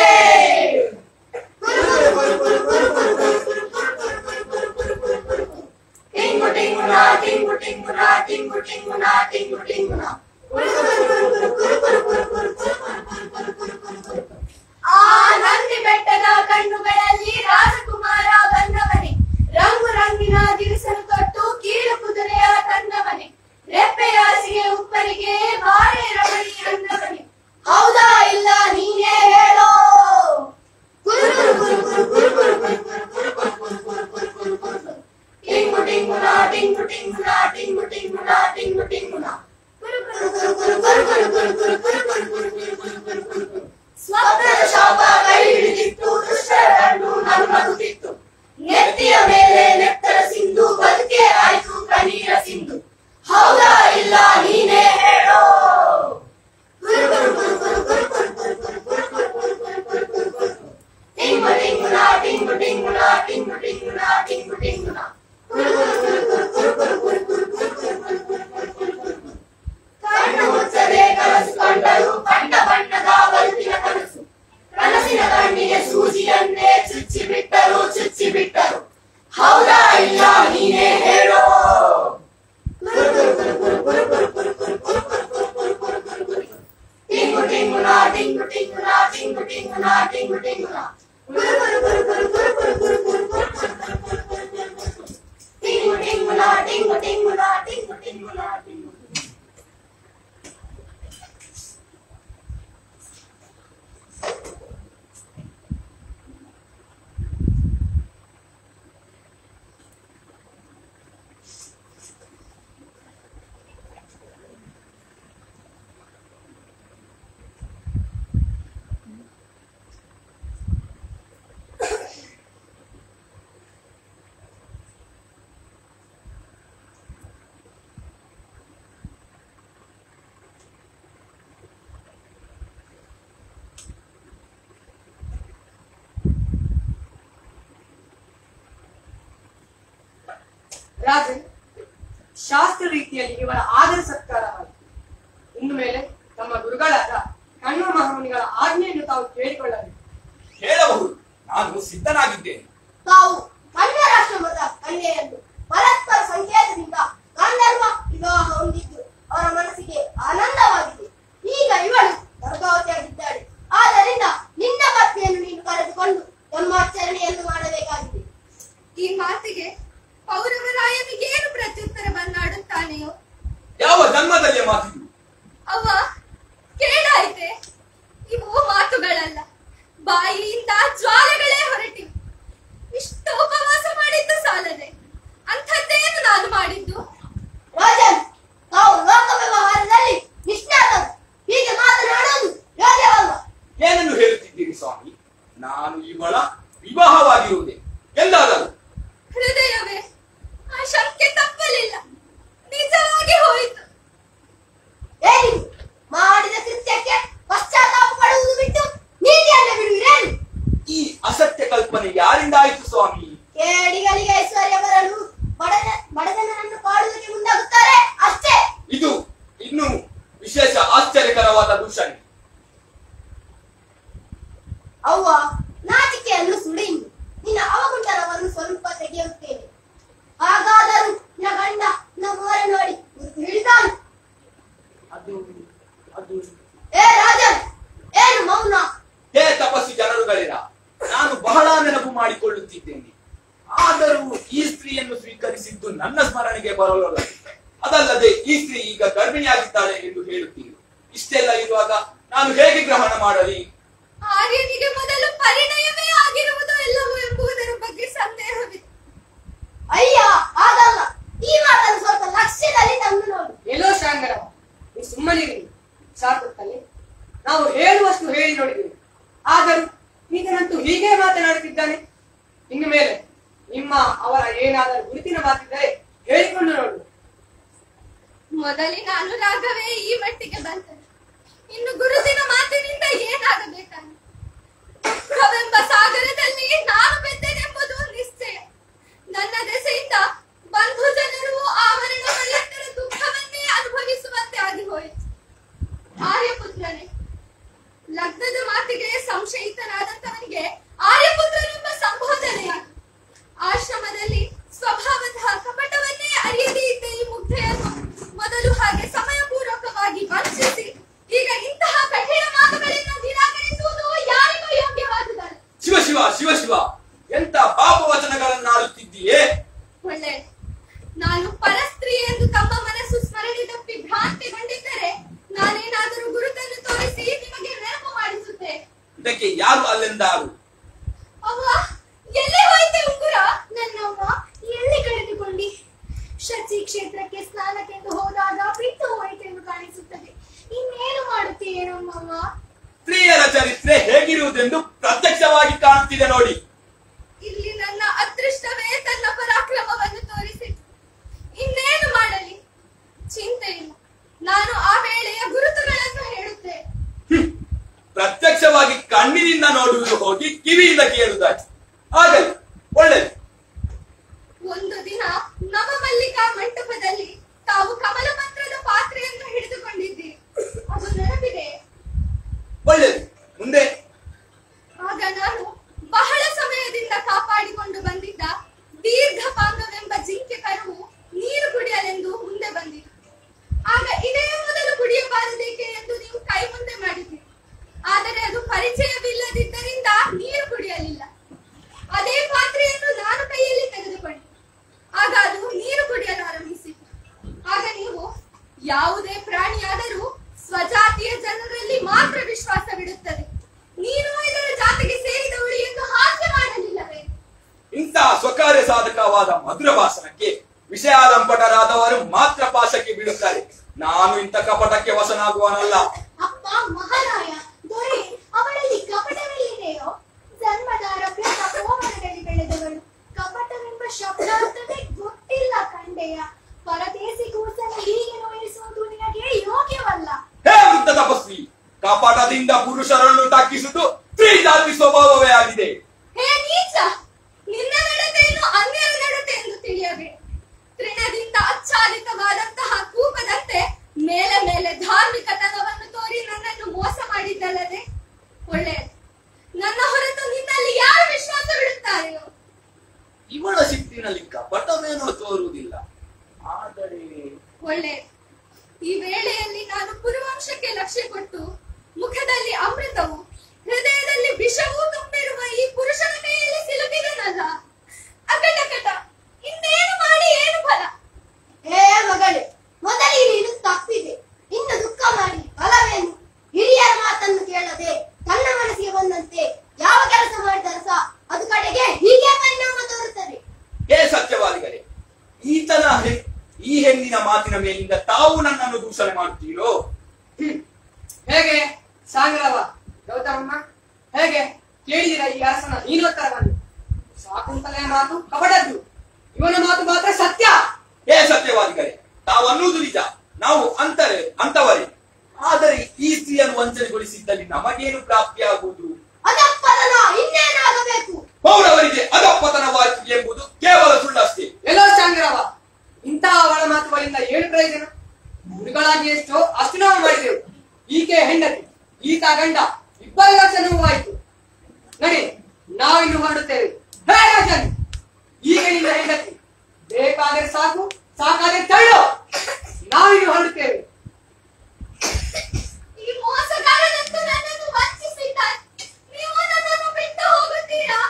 Speaker 4: ಕುರು ಕುರು ಕುರು ಕುರು ಕುರು ಕುರು ಕುರು ಕುರು ಕುರು ಕುರು ಕುರು ಕುರು ಕುರು ಕುರು ಕುರು. ಟಿಂಗು ಟಿಂಗುನ ಟಿಂಗು ಟಿಂಗುನ ಟಿಂಗು ಟಿಂಗುನ ಟಿಂಗು ಟಿಂಗುನ ಕುರು ಕುರು ಕುರು ಕುರು ಕುರು ಕುರು ಕುರು ಕುರು ಕುರು ಕುರು ಕುರು ಕುರು ಕುರು ಕುರು ಕುರು. ಆ ನಂದಿ ಬೆಟ್ಟದ ಕಣ್ಣುಗಳಲ್ಲಿ ರಾಜಕುಮಾರ ಬಂದವನೇ ರಂಗು ರಂಗಿನ ದಿರಿಸಲು ತೊಟ್ಟು ಕೀಳು ಕುದುರೆಯ ತಂದವನೇ ರೆಪ್ಪೆಯ ಹಾಸಿಗೆ ಉಪ್ಪರಿಗೆ ಬಾರೆ ರಮಣಿ ಅಂದವನೇ ಹೌದಾ ಇಲ್ಲ ನೀನೇ ಹೇಳೋ ಕುರು ಕುರು ಕುರು ಕುರು ಕುರು ಕುರು ಕುರು ಕುರು ಕುರು ಕುರು ಕುರು ಕುರು ಕುರು ಕುರು ಕುರು. ಟಿಂಗು ಟಿಂಗುನ ಟಿಂಗು ಟಿಂಗುನ ಟಿಂಗು ಟಿಂಗುನ ಟಿಂಗು ಟಿಂಗುನ ಕುರು ಕುರು ಕುರು ಕುರು ಕುರು ಕುರು ಕುರು ಕುರು ಕುರು ಕುರು ಕುರು ಕುರು ಕುರು ಕುರು ಕುರು. ಸ್ವಪ್ನದ ಶಾಪ ಕೈ ಹಿಡಿದಿತ್ತು ದುಷ್ಟರ ಕಣ್ಣು ನಗುತ್ತಿತ್ತು ನೆತ್ತಿಯ ಮೇಲೆ ನೆತ್ತರ ಸಿಂಧು ಬದುಕೆ ಆಯ್ತು ಕಣ್ಣೀರ ಸಿಂಧು ಹೌದಾ ಇಲ್ಲ ನೀನೇ ಹೇಳೋ ಕುರು ಕುರು ಕುರು ಕುರು ಕುರು ಕುರು ಕುರು ಕುರು ಕುರು ಕುರು ಕುರು ಕುರು ಕುರು ಕುರು ಕುರು. ಟಿಂಗು ಟಿಂಗುನ ಟಿಂಗು ಟಿಂಗುನ ಟಿಂಗು ಟಿಂಗುನ ಟಿಂಗು ಟಿಂಗುನ ಕುರು ಕುರು ಕುರು ಕುರು ಕುರು ಕುರು ಕುರು ಕುರು ಕುರು ಕುರು ಕುರು ಕುರು ಕುರು ಕುರು ಕುರು ಕುರು. ಕಣ್ಣು ಮುಚ್ಚದೆ ಕನಸು ಕಂಡರು ಬಣ್ಣ ಬಣ್ಣದ ಬದುಕಿನ ಕನಸು ಕನಸಿನ ಕಣ್ಣಿಗೆ ಸೂಜಿಯನ್ನೇ ಚುಚ್ಚಿ ಬಿಟ್ಟರು ಚುಚ್ಚಿ ಬಿಟ್ಟರು ಹೌದಾ ಇಲ್ಲ ನೀನೇ ಹೇಳೋ ಕುರು ಕುರು ಕುರು ಕುರು ಕುರು ಕುರು ಕುರು ಕುರು ಕುರು ಕುರು ಕುರು ಕುರು ಕುರು ಕುರು ಕುರು. ಟಿಂಗು ಟಿಂಗುನ ಟಿಂಗು ಟಿಂಗುನ ಟಿಂಗು ಟಿಂಗುನ ಟಿಂಗು ಟಿಂಗುನ ಕುರು ಕುರು ಕುರು ಕುರು ಕುರು ಕುರು ಕುರು ಕುರು ಕುರು ಕುರು ಕುರು ಕುರು ಕುರು ಕುರು ಕುರು ಕುರು. ಟಿಂಗು ಟಿಂಗುನ ಟಿಂಗು ಟಿಂಗುನ ಟಿಂಗು ಟಿಂಗುನ ಟಿಂಗು ಟಿಂಗುನ
Speaker 2: ರಾಜನ್ ಶಾಸ್ತ್ರ ರೀತಿಯಲ್ಲಿ ಇವರ ಆದರ ಸತ್ಕಾರವಾಯಿತು ಇನ್ನು ಮೇಲೆ ತಮ್ಮ ಗುರುಗಳಾದ ಕಣ್ವ ಮಹಾಮುನಿಗಳ ಆಜ್ಞೆಯನ್ನು ತಾವು ಕೇಳಿಕೊಳ್ಳಬೇಕು
Speaker 3: ಹೇಳಬಹುದು ನಾನು ಸಿದ್ಧನಾಗಿದ್ದೇನೆ
Speaker 4: ತಾವು ಕನ್ಯಾ ರಾಷ್ಟ್ರಮದ
Speaker 5: ಈ ಮಾತಿಗೆ ಪೌರವರಾಯನಿಗೇನು ಪ್ರತ್ಯುತ್ತರ ಬನ್ನಾಡುತ್ತಾನೆಯೋ
Speaker 3: ಯಾವ ಜನ್ಮದಲ್ಲಿ ಮಾತಿದು
Speaker 5: ಅವ್ವ ಕೇಳಾಯ್ತೆ ಇವು ಮಾತುಗಳಲ್ಲ ಬಾಯಿಯಿಂದ ಜ್ವಾಲೆಗಳೇ ಹೊರಟಿವೆ ಇಷ್ಟು ಉಪವಾಸ ಮಾಡಿದ್ದು ಸಾಲದೆ ಅಂಥದ್ದೇನು ನಾನು ಮಾಡಿದ್ದು
Speaker 4: ರಾಜನ್ ತಾವು ಲೋಕ ವ್ಯವಹಾರದಲ್ಲಿ ನಿಷ್ಣಾತರು ಹೀಗೆ ಮಾತನಾಡುವುದು ಯೋಗ್ಯವಲ್ಲ
Speaker 3: ಏನನ್ನು ಹೇಳುತ್ತಿದ್ದೀರಿ ಸ್ವಾಮಿ ನಾನು ಇವಳ ವಿವಾಹವಾಗಿರುವುದೇ ಎಲ್ಲಾದರೂ
Speaker 5: ಹೃದಯವೇ ಆ ಶಂಕೆ ತಪ್ಪಲಿಲ್ಲ ನಿಜವಾಗಿ ಹೋಯಿತು
Speaker 4: ಏನಿದು ಮಾಡಿದ ಕೃತ್ಯಕ್ಕೆ ಪಶ್ಚಾತ್ತಾಪ ಪಡುವುದು ಬಿಟ್ಟು ನೀತಿಯನ್ನೇ ಬಿಡುವಿರೇನು
Speaker 3: ಈ ಅಸತ್ಯ ಕಲ್ಪನೆ ಯಾರಿಂದ ಆಯಿತು ಸ್ವಾಮಿ
Speaker 4: ಕೇಡಿಗಳಿಗೆ ಐಶ್ವರ್ಯ ಬರಲು ಬಡಜ ಬಡಜನರನ್ನು ಕಾಡುವುದಕ್ಕೆ ಮುಂದಾಗುತ್ತಾರೆ ಅಷ್ಟೇ
Speaker 3: ಇದು ಇನ್ನು ವಿಶೇಷ ಆಶ್ಚರ್ಯಕರವಾದ ದೂಷಣೆ
Speaker 4: ಅವ್ವ ನಾಚಿಕೆಯನ್ನು ಸುಡಿ ನಿನ್ನ ಅವಗುಂಟರವನ್ನು ಸ್ವಲ್ಪ ತೆಗೆಯುತ್ತೇನೆ ಹಾಗಾದರೂ ನಿನ್ನ ಗಂಡ ನಮ್ಮವರ ನೋಡಿ ಗುರುತು ಹಿಡಿದಾನು
Speaker 1: ಅದು ಅದು
Speaker 4: ಏ ರಾಜನ್ ಏನು ಮೌನ
Speaker 3: ಹೇ ತಪಸ್ವಿ ಜನರುಗಳಿರ ನಾನು ಬಹಳ ನೆನಪು ಮಾಡಿಕೊಳ್ಳುತ್ತಿದ್ದೇನೆ ಆದರೂ ಈ ಸ್ತ್ರೀಯನ್ನು ಸ್ವೀಕರಿಸಿದ್ದು ನನ್ನ ಸ್ಮರಣೆಗೆ ಬರಲಲ್ಲ ಅದಲ್ಲದೆ ಈ ಸ್ತ್ರೀ ಈಗ ಗರ್ಭಿಣಿಯಾಗಿದ್ದಾಳೆ ಎಂದು ಹೇಳುತ್ತೀರಿ ಇಷ್ಟೆಲ್ಲ ಇರುವಾಗ ನಾನು ಹೇಗೆ ಗ್ರಹಣ ಮಾಡಲಿ
Speaker 5: ಆರ್ಯನಿಗೆ ಮೊದಲು ಪರಿಣಯವೇ ಆಗಿರುವುದು ಎಲ್ಲವೂ ಎಂಬುದರ ಬಗ್ಗೆ ಸಂದೇಹವಿದೆ
Speaker 4: ಅಯ್ಯ ಆಗಲ್ಲ ಈ ಮಾತನ್ನು ಸ್ವಲ್ಪ ಲಕ್ಷ್ಯದಲ್ಲಿ ತಂದು ನೋಡು
Speaker 2: ಎಲ್ಲೋ ಶಾಂಗರವ ನೀವು ಸುಮ್ಮನಿರಿ ಸಾಕುತ್ತಲೆ ನಾವು ಹೇಳುವಷ್ಟು ಹೇಳಿ ನೋಡಿದ್ದೇವೆ ಆದರೂ ಈತನಂತೂ ಹೀಗೆ ಮಾತನಾಡುತ್ತಿದ್ದಾನೆ ಇನ್ನು ಮೇಲೆ ನಿಮ್ಮ ಅವರ ಏನಾದರೂ ಗುರುತಿನ ಮಾತಿದ್ದರೆ ಹೇಳಿಕೊಂಡು ನೋಡು
Speaker 5: ಮೊದಲಿನ ಅನುರಾಗವೇ ಈ ಮಟ್ಟಿಗೆ ಬಂತದೆ ಇನ್ನು ಗುರುತಿನ ಮಾತಿನಿಂದ ಏನಾಗಬೇಕಾಗ ದುಃಖವೆಂಬ ಸಾಗರದಲ್ಲಿ ನಾನು ಬೆದ್ದೆನೆಂಬುದು ನಿಶ್ಚಯ ನನ್ನ ದೆಸೆಯಿಂದ ಬಂಧು ಜನರು ಆ ಮರಣವಲ್ಲಂತರ ದುಃಖವನ್ನೇ ಅನುಭವಿಸುವಂತೆ ಆಗಿ ಹೋಯಿತು ಆರ್ಯಪುತ್ರನೇ ಲಗ್ನದ ಮಾತಿಗೆ ಸಂಶಯಿತನಾದಂತವನಿಗೆ ಆರ್ಯಪುತ್ರನೆಂಬ ಸಂಬೋಧನೆಯಾಗಿ ಆಶ್ರಮದಲ್ಲಿ ಸ್ವಭಾವತಃ ಕಪಟವನ್ನೇ ಅರಿಯದೇ ಇದ್ದ ಈ ಮುಗ್ಧೆಯನ್ನು ಮೊದಲು ಹಾಗೆ ಸಮಯಪೂರ್ವಕವಾಗಿ ವಂಚಿಸಿ ಈಗ ಇಂತಹ ಕಠಿಣ ಮಾತುಗಳನ್ನು ನಿರಾಕರಿಸುವುದು ಯಾರಿಗೂ ಯೋಗ್ಯವಾದುದಲ್ಲ
Speaker 3: ಶಿವ ಶಿವ ಶಿವ ಶಿವ ಎಂತ ಪಾಪವಚನಗಳನ್ನಾಡುತ್ತಿದ್ದೀಯೇ
Speaker 5: ಒಳ್ಳೆ ನಾನು ಪರಸ್ತ್ರೀ ಎಂದು ತಮ್ಮ ಮನಸ್ಸು ಸ್ಮರಣೆ ತಪ್ಪಿ ಭ್ರಾಂತಿಗೊಂಡಿದ್ದರೆ ನಾನೇನಾದರೂ ಗುರುತನ್ನು ತೋರಿಸಿ ನಿಮಗೆ ನೆನಪು ಮಾಡಿಸುತ್ತೆ
Speaker 3: ಇದಕ್ಕೆ ಯಾರು ಅಲ್ಲೆಂದಾರು
Speaker 5: ಅವ್ವ ಎಲ್ಲಿ ಹೋಯ್ತೆ ಉಂಗುರ ನನ್ನವ್ವ ಎಲ್ಲಿ ಕಳೆದುಕೊಂಡಿ ಶಚಿ ಕ್ಷೇತ್ರಕ್ಕೆ ಸ್ನಾನಕ್ಕೆಂದು ಹೋದಾಗ ಬಿಟ್ಟು ಹೋಯಿತೆಂದು ಕಾಣಿಸುತ್ತದೆ ಇನ್ನೇನು ಮಾಡುತ್ತೀಯೇ ನಮ್ಮವ್ವ
Speaker 3: ಸ್ತ್ರೀಯರ ಚರಿತ್ರೆ ಹೇಗಿರುವುದೆಂದು ಪ್ರತ್ಯಕ್ಷವಾಗಿ ಕಾಣುತ್ತಿದೆ ನೋಡಿ
Speaker 5: ಇಲ್ಲಿ ನನ್ನ ಅದೃಷ್ಟವೇ ತನ್ನ ಪರಾಕ್ರಮವನ್ನು ತೋರಿಸಿತು ಇನ್ನೇನು ಮಾಡಲಿ ಚಿಂತೆ ಇಲ್ಲ ನಾನು ಆ ವೇಳೆಯ ಗುರುತುಗಳನ್ನು ಹೇಳುತ್ತೇನೆ
Speaker 3: ಹ್ಮ್. ಪ್ರತ್ಯಕ್ಷವಾಗಿ ಕಣ್ಣಿನಿಂದ ನೋಡುವುದು ಹೋಗಿ ಕಿವಿಯಿಂದ ಕೇಳುವುದಾಗಿ ಆಗಲಿ ಒಳ್ಳೆಯದು
Speaker 5: ಒಂದು ದಿನ ನವಮಲ್ಲಿಕಾ ಮಂಟಪದಲ್ಲಿ ತಾವು ಕಮಲ ಮಂತ್ರದ ಪಾತ್ರೆಯನ್ನು ಹಿಡಿದುಕೊಂಡಿದ್ದೀರಿ ಅದು ನೆನಪಿದೆ
Speaker 3: ಒಳ್ಳೆಯದು ಮುಂದೆ
Speaker 5: ಆಗ ನಾನು ಬಹಳ ಸಮಯದಿಂದ ಕಾಪಾಡಿಕೊಂಡು ಬಂದಿದ್ದ ದೀರ್ಘಪಾಂಗವೆಂಬ ಜಿಂಕೆ ಕರುವು ನೀರು ಕುಡಿಯಲೆಂದು ಮುಂದೆ ಬಂದಿತು ಆಗ ಇದೇ ಮೊದಲು ಕುಡಿಯಬಾರದೇಕೆ ಎಂದು ನೀವು ಕೈ ಮುಂದೆ ಮಾಡಿದ್ದೀರಿ ಆದರೆ ಅದು ಪರಿಚಯವಿಲ್ಲದಿದ್ದರಿಂದ ನೀರು ಕುಡಿಯಲಿಲ್ಲ ಅದೇ ಪಾತ್ರೆಯನ್ನು ನಾನು ಕೈಯಲ್ಲಿ ತೆಗೆದುಕೊಂಡೆ ಆಗ ಅದು ನೀರು ಕುಡಿಯಲು ಆರಂಭಿಸಿತು ಆಗ ನೀವು ಯಾವುದೇ ಪ್ರಾಣಿಯಾದರೂ ಸ್ವಜಾತಿಯ ಜನರಲ್ಲಿ ಮಾತ್ರ ವಿಶ್ವಾಸವಿಡುತ್ತದೆ ನೀನು ಇದರ ಜಾತಿಗೆ ಸೇರಿದವಳು ಎಂದು ಹಾಸ್ಯ ಮಾಡಲಿಲ್ಲವೇ
Speaker 3: ಇಂತಹ ಸ್ವಕಾರ್ಯ ಸಾಧಕವಾದ ಮಧುರ ಭಾಷಣಕ್ಕೆ ವಿಷಯಾಲಂಪಟರಾದವರು ಮಾತ್ರ ಪಾಶಕ್ಕೆ ಬೀಳುತ್ತಾರೆ ನಾನು ಇಂಥ ಕಪಟಕ್ಕೆ ವಶನಾಗುವನಲ್ಲ
Speaker 4: ಅಪ್ಪ ಮಹಾರಾಯ ದೊರೆ ಅವಳಲ್ಲಿ ಕಪಟವೆಲ್ಲಿದೆಯೋ ಜನ್ಮದಾರ ಪ್ರೇಮ ಕೋಮಲದಲ್ಲಿ ಬೆಳೆದವಳು ಕಪಟವೆಂಬ ಶಬ್ದಾರ್ಥವೇ ಗೊತ್ತಿಲ್ಲ ಕಂಡೆಯ ಪರದೇಸಿ ಕೂಸನ್ನು ಹೀಗೆ ನೋಯಿಸುವುದು ನಿನಗೆ ಯೋಗ್ಯವಲ್ಲ
Speaker 3: ಹೇ ವೃದ್ಧ ತಪಸ್ವಿ ಕಪಟದಿಂದ ಪುರುಷರನ್ನು ಟಕ್ಕಿಸುವುದು ಸ್ತ್ರೀ ಜಾತಿ ಸ್ವಭಾವವೇ ಆಗಿದೆ
Speaker 5: ಹೇ ನೀಚ ನಿನ್ನ ನಡತೆಯನ್ನು ಅನ್ಯರ ನಡತೆ ಎಂದು ತಿಳಿಯಬೇಕು ತೃಣದಿಂದ ಆಚ್ಛಾದಿತವಾದಂತಹ ಕೂಪದಂತೆ ಮೇಲೆ ಮೇಲೆ ಧಾರ್ಮಿಕತನವನ್ನು ತೋರಿ ನನ್ನನ್ನು ಮೋಸ ಮಾಡಿದ್ದಲ್ಲದೆ ಒಳ್ಳೆಯದು ನನ್ನ ಹೊರತು ನಿನ್ನಲ್ಲಿ ಯಾರು ವಿಶ್ವಾಸವಿಡುತ್ತಾರೆಯೋ
Speaker 1: ಇವಳ ಸಿಟ್ಟಿನಲ್ಲಿ ಕಪಟವೇನೋ ತೋರುವುದಿಲ್ಲ ಆದರೆ
Speaker 5: ಒಳ್ಳೆಯದು ಈ ವೇಳೆಯಲ್ಲಿ ನಾನು ಪುರುವಂಶಕ್ಕೆ ಲಕ್ಷ್ಯ ಕೊಟ್ಟು ಮುಖದಲ್ಲಿ ಅಮೃತವು ಹೃದಯದಲ್ಲಿ ವಿಷವೂ ತುಂಬಿರುವ ಈ ಪುರುಷನ ಕೈಯಲ್ಲಿ ಸಿಲುಕಿದನಲ್ಲ ಅಕಟಕ
Speaker 3: ಹೆಣ್ಣಿನ ಮಾತಿನ ಮೇಲಿಂದ ತಾವು ನನ್ನನ್ನು ದೂಷಣೆ ಮಾಡುತ್ತೀರೋ
Speaker 2: ಹ್ಮ್. ಹೇಗೆ ಸಾಂಗ್ರವ ಗೌತಮಮ್ಮ ಹೇಗೆ ಕೇಳಿದಿರ ಈ ಅರಸನ ನೀಲೋತ್ತರವನ್ನು ಶಾಕುಂತಲೆಯ ಮಾತು ಕಪಟದ್ದು ಇವನ ಮಾತು ಮಾತ್ರ ಸತ್ಯ
Speaker 3: ಹೇ ಸತ್ಯವಾದಿಗಳೇ ತಾವು ಅನ್ನುವುದು ನಿಜ ನಾವು ಅಂತರೇ ಅಂತವರೇ ಆದರೆ ಈ ಸ್ತ್ರೀಯನ್ನು ವಂಚನೆಗೊಳಿಸಿದ್ದಲ್ಲಿ ನಮಗೇನು ಪ್ರಾಪ್ತಿಯಾಗುವುದು
Speaker 4: ಅದಪ್ಪದನ ಇನ್ನೇನಾಗಬೇಕು
Speaker 3: ಕೌರವರಿಗೆ ಅಧಪತನವಾಯಿತು ಎಂಬುದು ಕೇವಲ ಸುಳ್ಳಷ್ಟೇ
Speaker 2: ಎಲ್ಲೋ ಸಾಂಗ್ರವ ಇಂತಹ ಅವಳ ಮಾತುಗಳಿಂದ ಏನು ಪ್ರಯೋಜನ ಗುರುಗಳಾಗಿ ಎಷ್ಟೋ ಅಷ್ಟು ನಾವು ಮಾಡಿದೆವು ಈಕೆ ಹೆಂಡತಿ ಈತ ಗಂಡ ಇಬ್ಬರ ನೋವಾಯಿತು ನಡಿ ನಾವಿನ್ನು ಹೊರಡುತ್ತೇವೆ ಹೇ ರಾಜನ್ ಈಗ ನಿನ್ನ ಹೆಂಡತಿ ಬೇಕಾದರೆ ಸಾಕು ಸಾಕಾದರೆ ತಳ್ಳು ನಾವಿನ್ನು ಹೊರಡುತ್ತೇವೆ
Speaker 5: ಈ ಮೋಸಗಾರನಂತೂ ನನ್ನನ್ನು ವಂಚಿಸಿದ್ದಾನೆ ನೀವು ನನ್ನನ್ನು ಬಿಟ್ಟು ಹೋಗುತ್ತೀರಾ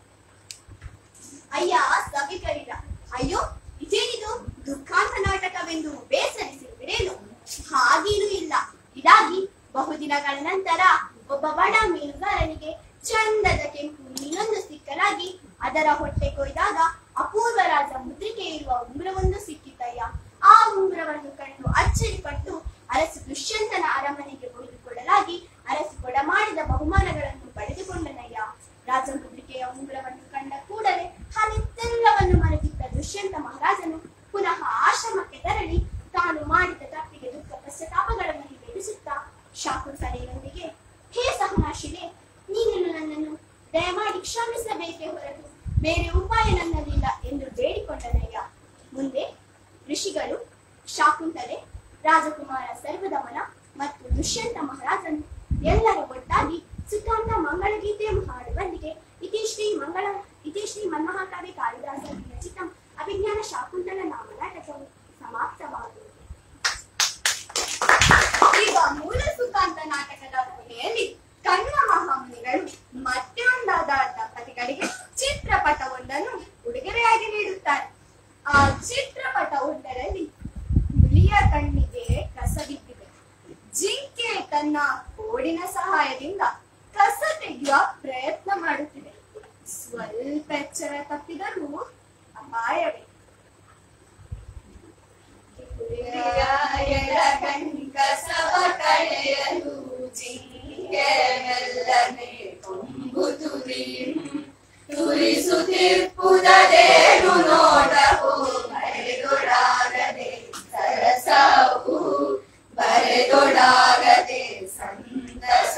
Speaker 4: ಅಯ್ಯ ಸಭಿಕರಿರ ಅಯ್ಯೋ ಇದೇನಿದು ದುಃಖಾಂತ ನಾಟಕವೆಂದು ಬೇಸರಿಸಿರುವಿರೇನು ಹಾಗೇನೂ ಇಲ್ಲ ಇದಾಗಿ ಬಹುದಿನಗಳ ನಂತರ ಒಬ್ಬ ಬಡ ಮೀನುಗಾರನಿಗೆ ಚಂದದ ಕೆಂಪು ಮೀನೊಂದು ಸಿಕ್ಕಲಾಗಿ ಅದರ ಹೊಟ್ಟೆ ಕೊಯ್ದಾಗ ಅಪೂರ್ವ ರಾಜ ಮುದ್ರಿಕೆ ಇರುವ ಉಂಗುರವೊಂದು ಸಿಕ್ಕಿತಯ್ಯ ಆ ಉಂಗುರವನ್ನು ಕಂಡು ಅಚ್ಚರಿಪಟ್ಟು ಅರಸು ದುಷ್ಯಂತನ ಅರಮನೆಗೆ ಒಯ್ದುಕೊಳ್ಳಲಾಗಿ ಅರಸು ಕೊಡಮಾಡಿದ ಬಹುಮಾನಗಳನ್ನು ಪಡೆದುಕೊಂಡನಯ್ಯ ರಾಜಮುದ್ರಿಕೆಯ ಉಂಗುರವನ್ನು ಕಂಡ ಕೂಡಲೇ ಹಾಲಿದ್ದೆಲ್ಲವನ್ನು ಮರೆತಿದ್ದ ದುಷ್ಯಂತ ಮಹಾರಾಜನು ಪುನಃ ಆಶ್ರಮಕ್ಕೆ ತೆರಳಿ ತಾನು ಮಾಡಿದ ತಪ್ಪಿಗೆ ದುಃಖ ಪಶ್ಚಾತ್ತಾಪಗಳನ್ನು ನಿವೇದಿಸುತ್ತಾ ಶಾಕುಂತಲೆಯೊಂದಿಗೆ ಹೇ ಸಹನಾಶಿಲೆ ನೀನು ನನ್ನನ್ನು ದಯಮಾಡಿ ಕ್ಷಮಿಸಬೇಕೇ ಹೊರತು ಬೇರೆ ಉಪಾಯ ನನ್ನಲ್ಲಿಲ್ಲ ಎಂದು ಬೇಡಿಕೊಂಡನಯ್ಯ ಮುಂದೆ ಋಷಿಗಳು ಶಾಕುಂತಲೆ ರಾಜಕುಮಾರ ಸರ್ವದಮನ ಮತ್ತು ದುಷ್ಯಂತ ಮಹಾರಾಜನು ಎಲ್ಲರೂ ಒಟ್ಟಾಗಿ ಸುಖಾಂತ ಮಂಗಳಗೀತೆಯನ್ನು ಹಾಡುವಲ್ಲಿಗೆ ಇತಿ ಶ್ರೀ ಮಂಗಳ ಇತಿ ಶ್ರೀ ಮನ್ಮಹಾಕವಿ ಕಾಳಿದಾಸ ವಿರಚಿತಂ ಅಭಿಜ್ಞಾನ ಶಾಕುಂತಲ ನಾಮ ನಾಟಕವು ಸಮಾಪ್ತವಾಗುವುದು
Speaker 5: ಈಗ ಮೂಲ ಸುಖಾಂತ ನಾಟಕದ ಕೊನೆಯಲ್ಲಿ ಕಣ್ವ ಮಹಾಮುನಿಗಳು ಮತ್ತೆ ಒಂದಾದ ದಂಪತಿಗಳಿಗೆ ಚಿತ್ರಪಟವೊಂದನ್ನು ಉಡುಗೊರೆಯಾಗಿ ನೀಡುತ್ತಾರೆ ಆ ಚಿತ್ರಪಟವೊಂದರಲ್ಲಿ ಹುಲಿಯ ಕಣ್ಣಿಗೆ ಕಸ ಬಿದ್ದಿದೆ ಜಿಂಕೆ ತನ್ನ ಕೋಡಿನ ಸಹಾಯದಿಂದ ಕಸ ತೆಗೆಯುವ ಪ್ರಯತ್ನ ಮಾಡುತ್ತಿದೆ ಸ್ವಲ್ಪ ಎಚ್ಚರ ತಪ್ಪಿದರೂ ಅಪಾಯವೇ ಹುಲಿಯ ಎಡಗಣ್ಣಿಕಸವ ಕಳೆಯಲು ಜಿಂಕೆ ಮೆಲ್ಲನೆ ಕೊಂಬುದುರಿ ತುರಿಸುತ್ತಿಪ್ಪುದದೇನು ನೋಡವು ಬರೆದೊಡಾಗದೆ ಸರಸವು ಬರೆದೊಡಾಗದೆ ಸಂತಸ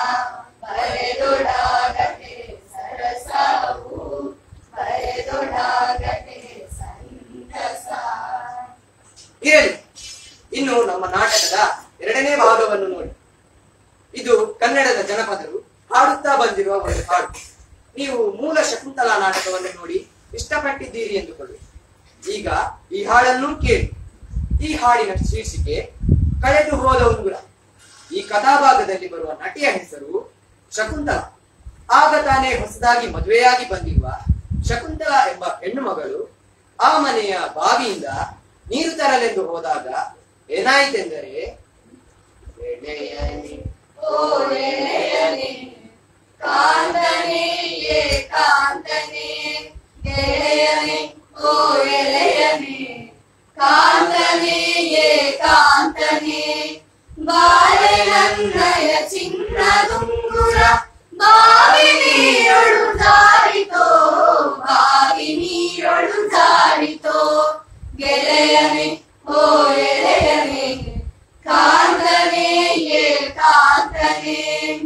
Speaker 5: ಬರೆದೊಡಾಗದೆ ಸರಸವು ಬರೆದೊಡಾಗದೆ ಸಂತಸ
Speaker 2: ಇರಲಿ ಇನ್ನು ನಮ್ಮ ನಾಟಕದ ಎರಡನೇ ಭಾಗವನ್ನು ನೋಡಿ ಇದು ಕನ್ನಡದ ಜನಪದರು ಹಾಡುತ್ತಾ ಬಂದಿರುವ ಒಂದು ಹಾಡು ನೀವು ಮೂಲ ಶಕುಂತಲಾ ನಾಟಕವನ್ನು ನೋಡಿ ಇಷ್ಟಪಟ್ಟಿದ್ದೀರಿ ಎಂದುಕೊಳ್ಳಿ ಈಗ ಈ ಹಾಡನ್ನು ಕೇಳಿ ಈ ಹಾಡಿನ ಶೀರ್ಷಿಕೆ ಕಳೆದು ಹೋದ ಉಂಗುರ ಈ ಕಥಾಭಾಗದಲ್ಲಿ ಬರುವ ನಟಿಯ ಹೆಸರು ಶಕುಂತಲಾ ಆಗ ತಾನೇ ಹೊಸದಾಗಿ ಮದುವೆಯಾಗಿ ಬಂದಿರುವ ಶಕುಂತಲಾ ಎಂಬ ಹೆಣ್ಣು ಮಗಳು ಆ ಮನೆಯ ಬಾವಿಯಿಂದ ನೀರು ತರಲೆಂದು ಹೋದಾಗ ಏನಾಯಿತೆಂದರೆ ಎಳೆಯಲಿ
Speaker 5: ಓ ಎಳೆಯನೆ ಕಾಂತನೆ ಏಕಾಂತನೆ ಗೆಳೆಯನೆ ಓ ಎಳೆಯನೆ ಕಾಂತನೆ ಏಕಾಂತನೆ ಬಾರೆ ನನ್ನಯ ಚಿನ್ನದುಂಗುರ ಬಾವಿ ನೀರೊಳು ಜಾರಿತೋ ಬಾವಿ ನೀರೊಳು ಜಾರಿತೋ ಗೆಳೆಯನೆ ಓ ಎಳೆಯನೆ ಕಾಂತನೆ ಏಕಾಂತನೆ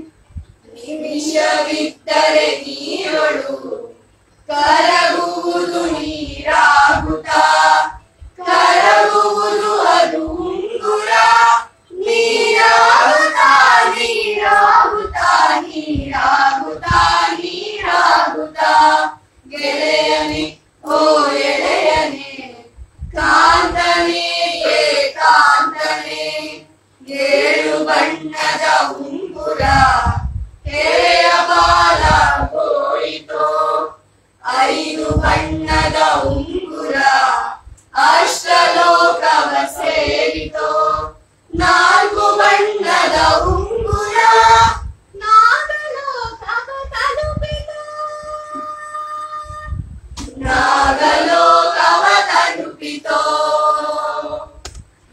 Speaker 5: ನಿಮಿಷವಿದ್ದರೆ ನೀರೊಳು ಕರಗುವುದು ನೀರಾಗುತ್ತ ಕರಗುವುದು ಅದು ಉಂಗುರ ನೀರಾಗುತ್ತ ನೀರಾಗುತ್ತ ನೀರಾಗುತ್ತ ನೀರಾಗುತ್ತ ಗೆಳೆಯನೆ ಓ ಎಳೆಯನೆ ಕಾಂತನೆ ಏಕಾಂತನೆ ಏಳು ಬಣ್ಣದ ಉಂಗುರ ಕೆರೆಯ ಬಾಲ ಹೋಯಿತೋ ಐದು ಬಣ್ಣದ ಉಂಗುರ ಅಷ್ಟಲೋಕವ ಸೇರಿತೋ ನಾಲ್ಕು ಬಣ್ಣದ ಉಂಗುರ ನಾಗಲೋಕವ ತಲುಪಿತೋ ನಾಗಲೋಕವ ತಲುಪಿತೋ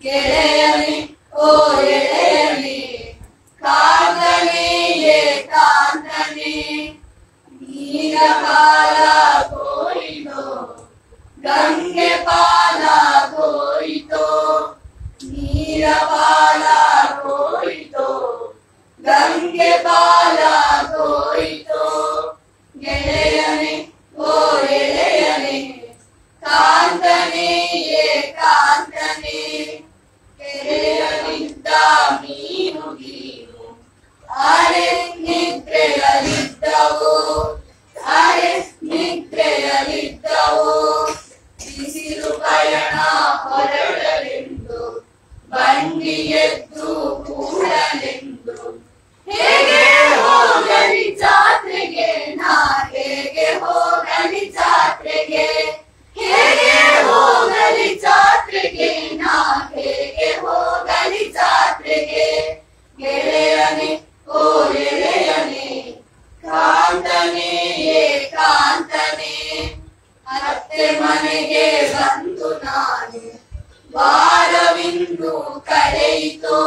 Speaker 4: ಗೆಳೆಯನೇ ಓ ಎಳೆಯನೇ ಕಾಂತನೇ ಏಕಾಂತನೇ ನೀರ ಕಾಲ ಕೋರಿದೋ ಗಂಗೆ ಪಾಲ ಕೋರಿತೋ ನೀರ ಪಾಲ ಕೋರಿತೋ ಗಂಗೆ ಪಾಲ ಕೋರಿತೋ ಗೆಳೆಯನೇ ಓ ಎಳೆಯನೇ ಕಾಂತನೇ ಏಕಾಂತನೇ ಕೆರೆಯಲಿದ್ದ ಮೀನು ಗೀನು ಅರೆ ನಿದ್ರೆಯಲಿದ್ದವು ಅರೆ ನಿದ್ರೆಯಲಿದ್ದವು ಬಿಸಿಲು ಪಯಣ ಹೊರಡಲೆಂದು ಬಂಡಿ ಎದ್ದು ಕೂಡಲೆಂದು ಹೇಗೆ ಹೋಗಲಿ ಜಾತ್ರೆಗೆ ನಾ ಹೇಗೆ ಹೋಗಲಿ ಜಾತ್ರೆಗೆ ಹೇಗೆ ಹೋಗಲಿ ಜಾತ್ರೆಗೆ ನಾ ಹೇಗೆ ಹೋಗಲಿ ಜಾತ್ರೆಗೆ ಗೆಳೆಯನೇ ಓ ಗೆಳೆಯನೇ ಕಾಂತನೇ ಏಕಾಂತನೇ ಅತ್ತೆ ಮನೆಗೆ ಬಂದು ನಾನು ವಾರವಿಂದು ಕಳೆಯಿತೋ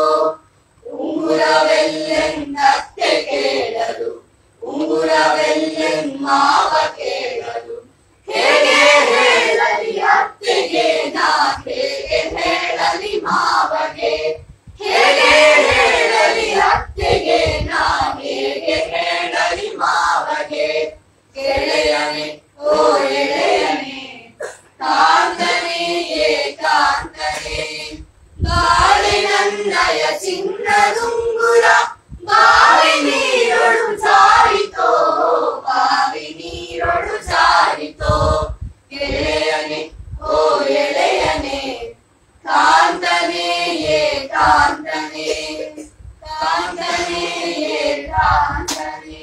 Speaker 4: ಉಂಗುರವೆಲ್ಲೆನ್ನತ್ತೆ ಕೇಳಲು ಉಂಗುರವೆಲ್ಲೆನ್ ಮಾವ ಕೇಳಲು ಹೇಗೆ ಹೇಳಲಿ ಅತ್ತೆಗೆ ನಾ ಹೇಗೆ ಹೇಳಲಿ ಮಾವಗೆ ಹೇಗೆ ಹೇಳಲಿ ಅತ್ತೆಗೆ ನಾ ಹೇಗೆ ಹೇಳಲಿ ಮಾವಗೆ ಗೆಳೆಯನೇ ಓ ಎಳೆಯನೇ ಕಾಂತನೇ ಏಕಾಂತನೇ ಗಾಳಿ ನನ್ನಯ ಚಿನ್ನದುಂಗುರ ಬಾವಿ ನೀರೊಳು ಜಾರಿತೋ ಬಾವಿ ನೀರೊಳು ಜಾರಿತೋ ಗೆಳೆಯನೇ ಓ ಎಳೆಯನೇ ಕಾಂತನೇ ಏಕಾಂತನೇ ಕಾಂತನೇ ಏಕಾಂತನೇ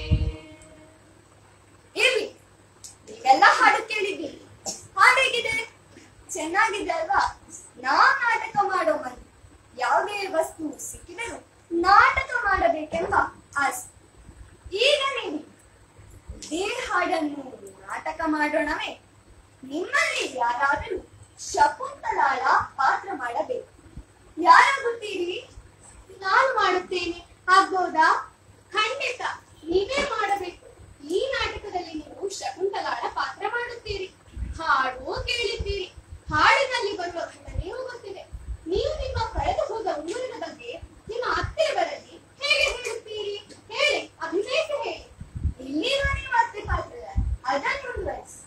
Speaker 5: ಇರ್ಲಿ ನೀವೆಲ್ಲ ಹಾಡು ಕೇಳಿದ್ದೀರಿ ಹಾಡೇಗಿದೆ ಚೆನ್ನಾಗಿದೆ ಅಲ್ವಾ ನಾ ನಾಟಕ ಮಾಡೋ ಮಂದಿ ಯಾವುದೇ ವಸ್ತು ಸಿಕ್ಕಿದರೂ ನಾಟಕ ಮಾಡಬೇಕೆಂಬ ಆಸೆ ಈಗ ನೀವು ಇದೇ ಹಾಡನ್ನು ನಾಟಕ ಮಾಡೋಣವೇ ನಿಮ್ಮಲ್ಲಿ ಯಾರಾದರೂ ಶಕುಂತಲಾಳ ಪಾತ್ರ ಮಾಡಬೇಕು ಯಾರಾಗುತ್ತೀರಿ
Speaker 6: ನಾನು ಮಾಡುತ್ತೇನೆ ಆಗ್ಬೋದಾ ಖಂಡಿತ ನೀವೇ ಮಾಡಬೇಕು ಈ ನಾಟಕದಲ್ಲಿ ನೀವು ಶಕುಂತಲಾಳ ಪಾತ್ರ ಮಾಡುತ್ತೀರಿ ಹಾಡು ಕೇಳಿದ್ದೀರಿ ಹಾಡಿನಲ್ಲಿ ಬರುವ ಘಟನೆಯೂ ಗೊತ್ತಿದೆ ನೀವು ನಿಮ್ಮ ಕಳೆದು ಹೋದ ಊರಿನ ಬಗ್ಗೆ ನಿಮ್ಮ ಅತ್ತೆಯವರಲ್ಲಿ ಹೇಗೆ ಹೇಳುತ್ತೀರಿ ಹೇಳಿ ಅಭಿನಯಿಸಿ ಹೇಳಿ
Speaker 5: ಇಲ್ಲಿರುವ ನೀವು ಅತ್ತೆ ಪಾತ್ರ ಅದನ್ನು ಮುಂದುವರಿಸಿ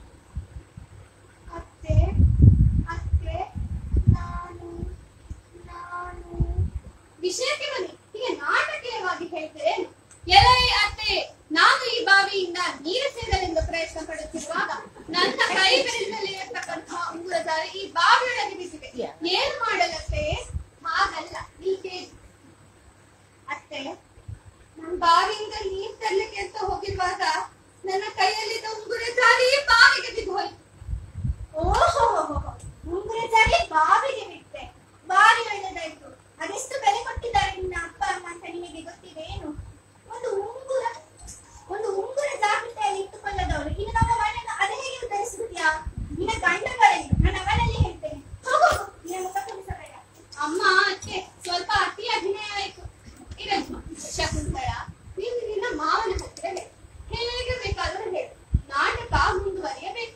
Speaker 6: ಅತ್ತೆ ಅತ್ತೆ ನಾನು ನಾನು ವಿಷಯಕ್ಕೆ ಬನ್ನಿ ಹೀಗೆ ನಾಟಕೀಯವಾಗಿ ಹೇಳ್ತೀರೇನು ಎಲೈ ಅತ್ತೆ ನಾನು ಈ ಬಾವಿಯಿಂದ ನೀರು ಸೇರಲೆಂದು ಪ್ರಯತ್ನ ಪಡುತ್ತಿರುವಾಗ ನನ್ನ ಕೈ ಬೆರಳಿನಲ್ಲಿ ಇರತಕ್ಕಂತಹ ಉಂಗುರ ಜಾರಿ ಈ ಬಾವಿಯೊಳಗೆ ಬಿದ್ದಿದೆ ಏನು ಮಾಡಲತ್ತೆ ಹಾಗಲ್ಲ ಹೀಗೆ ಅತ್ತೆ ನಾನು ಬಾವಿಯಿಂದ ನೀರು ತರಲಿಕ್ಕೆ ಅಂತ ಹೋಗಿರುವಾಗ ನನ್ನ ಕೈಯಲ್ಲಿದ್ದ ಉಂಗುರ ಜಾರಿ ಬಾವಿಗೆ ಬಿದ್ದು ಹೋಯ್ತು ಓಹೋ ಉಂಗುರ ಜಾರಿ ಬಾವಿಗೆ ಬಿಟ್ಟೆ ಬಾರಿ ಒಳ್ಳೆದಾಯ್ತು ಅದೆಷ್ಟು ಬೆಲೆ ಕೊಟ್ಟಿದ್ದಾರೆ ನಿನ್ನ ಅಪ್ಪ ಅಮ್ಮ ಅಂತ ನಿನಗೆ ಗೊತ್ತಿದೆ ಏನು ಒಂದು ಉಂಗುರ ಒಂದು ಉಂಗುರ ಜಾಗೃತೆಯಲ್ಲಿ ಇಟ್ಟುಕೊಳ್ಳದವರು ಇನ್ನು ನಮ್ಮ ಮನೆಯನ್ನು ಅದೇ ಹೇಗೆ ಉತ್ತರಿಸುತ್ತೀಯಾ ನಿನ್ನ ಗಂಡಗಳಲ್ಲಿ ನಾನು ಅವನಲ್ಲಿ ಹೇಳ್ತೇನೆ ಹೋಗು ಹೋಗು, ನಿನ್ನ ಮುಖ ತೋರಿಸಬೇಡ ಅಮ್ಮ ಅತ್ತೆ ಸ್ವಲ್ಪ ಅತಿ ಅಭಿನಯ ಆಯ್ತು ಇರಲಿ ಶಕುಂತಳ ನೀನು ನಿನ್ನ ಮಾವನ ಹತ್ತಿರ ಹೇಳು ಹೇಗೆ ಬೇಕಾದರೂ ಹೇಳು ನಾಟಕ ಮುಂದುವರಿಯಬೇಕು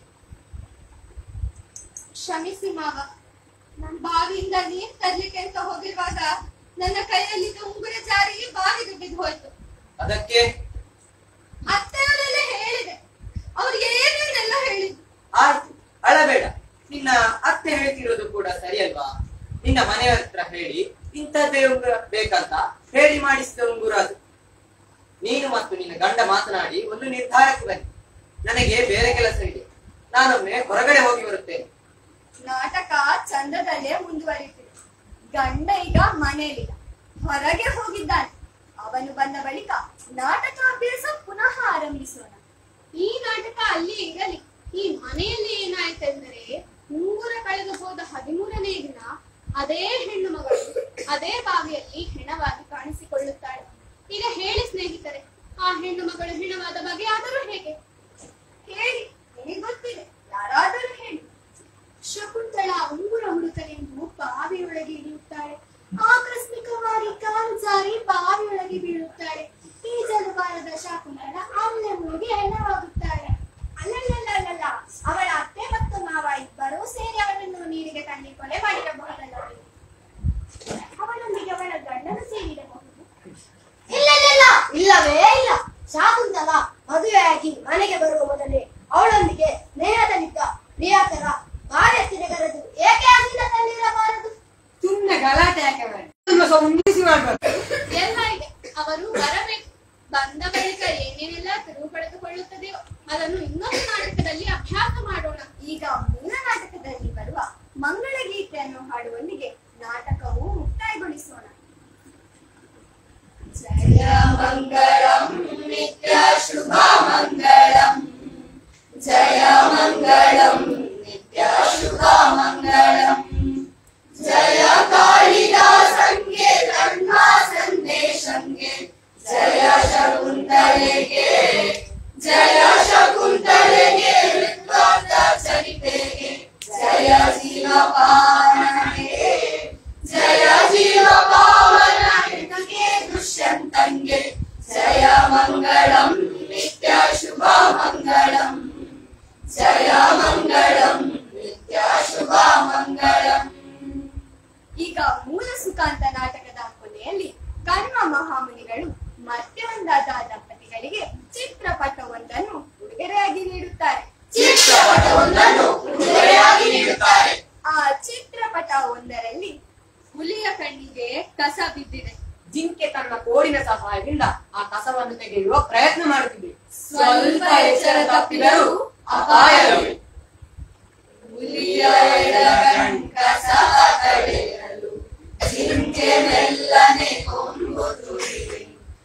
Speaker 6: ಕ್ಷಮಿಸಿ ಮಾವ ನಾನು ಬಾವಿಯಿಂದ ನೀರ್ ತರ್ಲಿಕ್ಕೆ ಅಂತ ಹೋಗಿರುವಾಗ ನನ್ನ ಕೈಯಲ್ಲಿದ್ದ ಉಂಗುರ ಜಾರಿ ಬಾವಿಗೆ ಬಿದ್ದು ಹೋಯ್ತು
Speaker 3: ಅದಕ್ಕೆ
Speaker 6: ಅತ್ತೆಯವರೆಲ್ಲ ಹೇಳಿದೆ ಅವ್ರು ಏನೇನೆಲ್ಲ ಹೇಳಿದ್ರು
Speaker 2: ಆಯ್ತು ಅಳಬೇಡ ನಿನ್ನ ಅತ್ತೆ ಹೇಳ್ತಿರೋದು ಕೂಡ ಸರಿ ಅಲ್ವಾ ನಿನ್ನ ಮನೆಯವರ ಹತ್ರ ಹೇಳಿ ಇಂಥದ್ದೇ ಉಂಗುರ ಬೇಕಂತ ಹೇಳಿ ಮಾಡಿಸಿದ ಉಂಗುರ ಅದು ನೀನು ಮತ್ತು ನಿನ್ನ ಗಂಡ ಮಾತನಾಡಿ ಒಂದು ನಿರ್ಧಾರಕ್ಕೆ ಬನ್ನಿ ನನಗೆ ಬೇರೆ ಕೆಲಸವಿದೆ ನಾನೊಮ್ಮೆ ಹೊರಗಡೆ ಹೋಗಿ ಬರುತ್ತೇನೆ
Speaker 5: ನಾಟಕ ಚಂದದಲ್ಲೇ ಮುಂದುವರಿತಿದೆ ಗಂಡ ಈಗ ಮನೆಯಲ್ಲಿಲ್ಲ ಹೊರಗೆ ಹೋಗಿದ್ದಾನೆ ಅವನು ಬಂದ ಬಳಿಕ ನಾಟಕ ಅಭ್ಯಾಸ ಪುನಃ ಆರಂಭಿಸೋಣ
Speaker 6: ಈ ನಾಟಕ ಅಲ್ಲಿ ಇರಲಿ ಈ ಮನೆಯಲ್ಲಿ ಏನಾಯ್ತೆಂದರೆ ಉಂಗುರ ಕಳೆದು ಹೋದ ಹದಿಮೂರನೇ ದಿನ ಅದೇ ಹೆಣ್ಣು ಮಗಳು ಅದೇ ಬಾವಿಯಲ್ಲಿ ಹೆಣವಾಗಿ ಕಾಣಿಸಿಕೊಳ್ಳುತ್ತಾಳೆ ಈಗ ಹೇಳಿ ಸ್ನೇಹಿತರೆ ಆ ಹೆಣ್ಣು ಮಗಳು ಹೆಣವಾದ ಬಗೆ ಆದರೂ ಹೇಗೆ
Speaker 5: ಹೇಳಿ ನಿನಗೆ ಗೊತ್ತಿದೆ ಯಾರಾದರೂ ಹೇಳಿ
Speaker 6: ಶಕುಂತಳ ಉಂಗುರ ಹುಡುಕಲೆಂದು ಬಾವಿಯೊಳಗೆ ಇಳಿಯುವ ಪ್ರಿಯಾಕರ ಕಾರ್ಯತಿರಗರದು ಏಕೆ ಅಂದಿನ ತಂದಿರಬಾರದು
Speaker 2: ಸುಮ್ಮನೆ ಗಲಾಟೆ ಯಾಕೆ ಮಾಡಿ ಉಂಡಿಸಿ ಮಾಡ್ಬಾರ್ದು
Speaker 5: ಎಲ್ಲ ಇದೆ ಅವರು ಬರಬೇಕು ಬಂದ ಬಳಿಕ ಏನೇನೆಲ್ಲ ತಿರುವು ಪಡೆದುಕೊಳ್ಳುತ್ತದೆಯೋ ಅದನ್ನು ಇನ್ನೊಂದು ನಾಟಕದಲ್ಲಿ ಅಭ್ಯಾಸ ಮಾಡೋಣ
Speaker 6: ಈಗ ಮೂಲ ನಾಟಕದಲ್ಲಿ ಬರುವ ಮಂಗಳ ಗೀತೆಯನ್ನು ಹಾಡುವಲ್ಲಿಗೆ ನಾಟಕವು ಮುಕ್ತಾಯಗೊಳಿಸೋಣ ಜಯ ಮಂಗಳಂ ನಿತ್ಯ ಶುಭ ಮಂಗಳಂ ಜಯ ಮಂಗಳಂ ನಿತ್ಯ ಶುಭ ಮಂಗಳಂ ಜಯ ಕಾಳಿದಾಸಂಗೆ ಧರ್ಮ ಸಂದೇಶಂಗೆ ಜಯ ಶಕುಂತಲೆಗೆ ಜಯ ಶಕುಂತಲೆಗೆ ವಿದ್ವಾಂತ ಚರಿತೆಗೆ ಜಯ ಜೀವ ಪಾವನಗೆ ಜಯ ಜೀವ ಪಾವನಗೆ ದುಷ್ಯಂತಂಗೆ ಜಯ ಮಂಗಳಂ ನಿತ್ಯ ಶುಭ ಮಂಗಳಂ ಜಯ ಮಂಗಳಂ ನಿತ್ಯ ಶುಭ ಮಂಗಳಂ ಈಗ ಮೂಲ ಸುಖಾಂತ ನಾಟಕದ ಕೊನೆಯಲ್ಲಿ ಕರ್ಮ ಮಹಾಮುನಿಗಳು ಮತ್ತೆ ಒಂದಾದ ದಂಪತಿಗಳಿಗೆ ಚಿತ್ರಪಟವೊಂದನ್ನು ಉಡುಗೊರೆಯಾಗಿ ನೀಡುತ್ತಾರೆ ಚಿತ್ರಪಟವೊಂದನ್ನು ಉಡುಗೊರೆಯಾಗಿ ನೀಡುತ್ತಾರೆ ಆ ಚಿತ್ರಪಟ ಒಂದರಲ್ಲಿ
Speaker 5: ಹುಲಿಯ ಕಣ್ಣಿಗೆ ಕಸ ಬಿದ್ದಿದೆ
Speaker 2: ಜಿಂಕೆ ತನ್ನ ಕೋಡಿನ ಸಹಾಯದಿಂದ ಆ ಕಸವನ್ನು ತೆಗೆಯುವ ಪ್ರಯತ್ನ ಮಾಡುತ್ತಿದೆ
Speaker 6: ಸ್ವಲ್ಪ ಎಚ್ಚರ ತಪ್ಪಿದರೂ ಅಪಾಯವೇ ಹುಲಿಯ ಎಡಗಣ್ ಕಸ ತಡೆಯಲು ಜಿಂಕೆ ಮೆಲ್ಲನೆ ಕೊಂಬು ತುರಿದೆ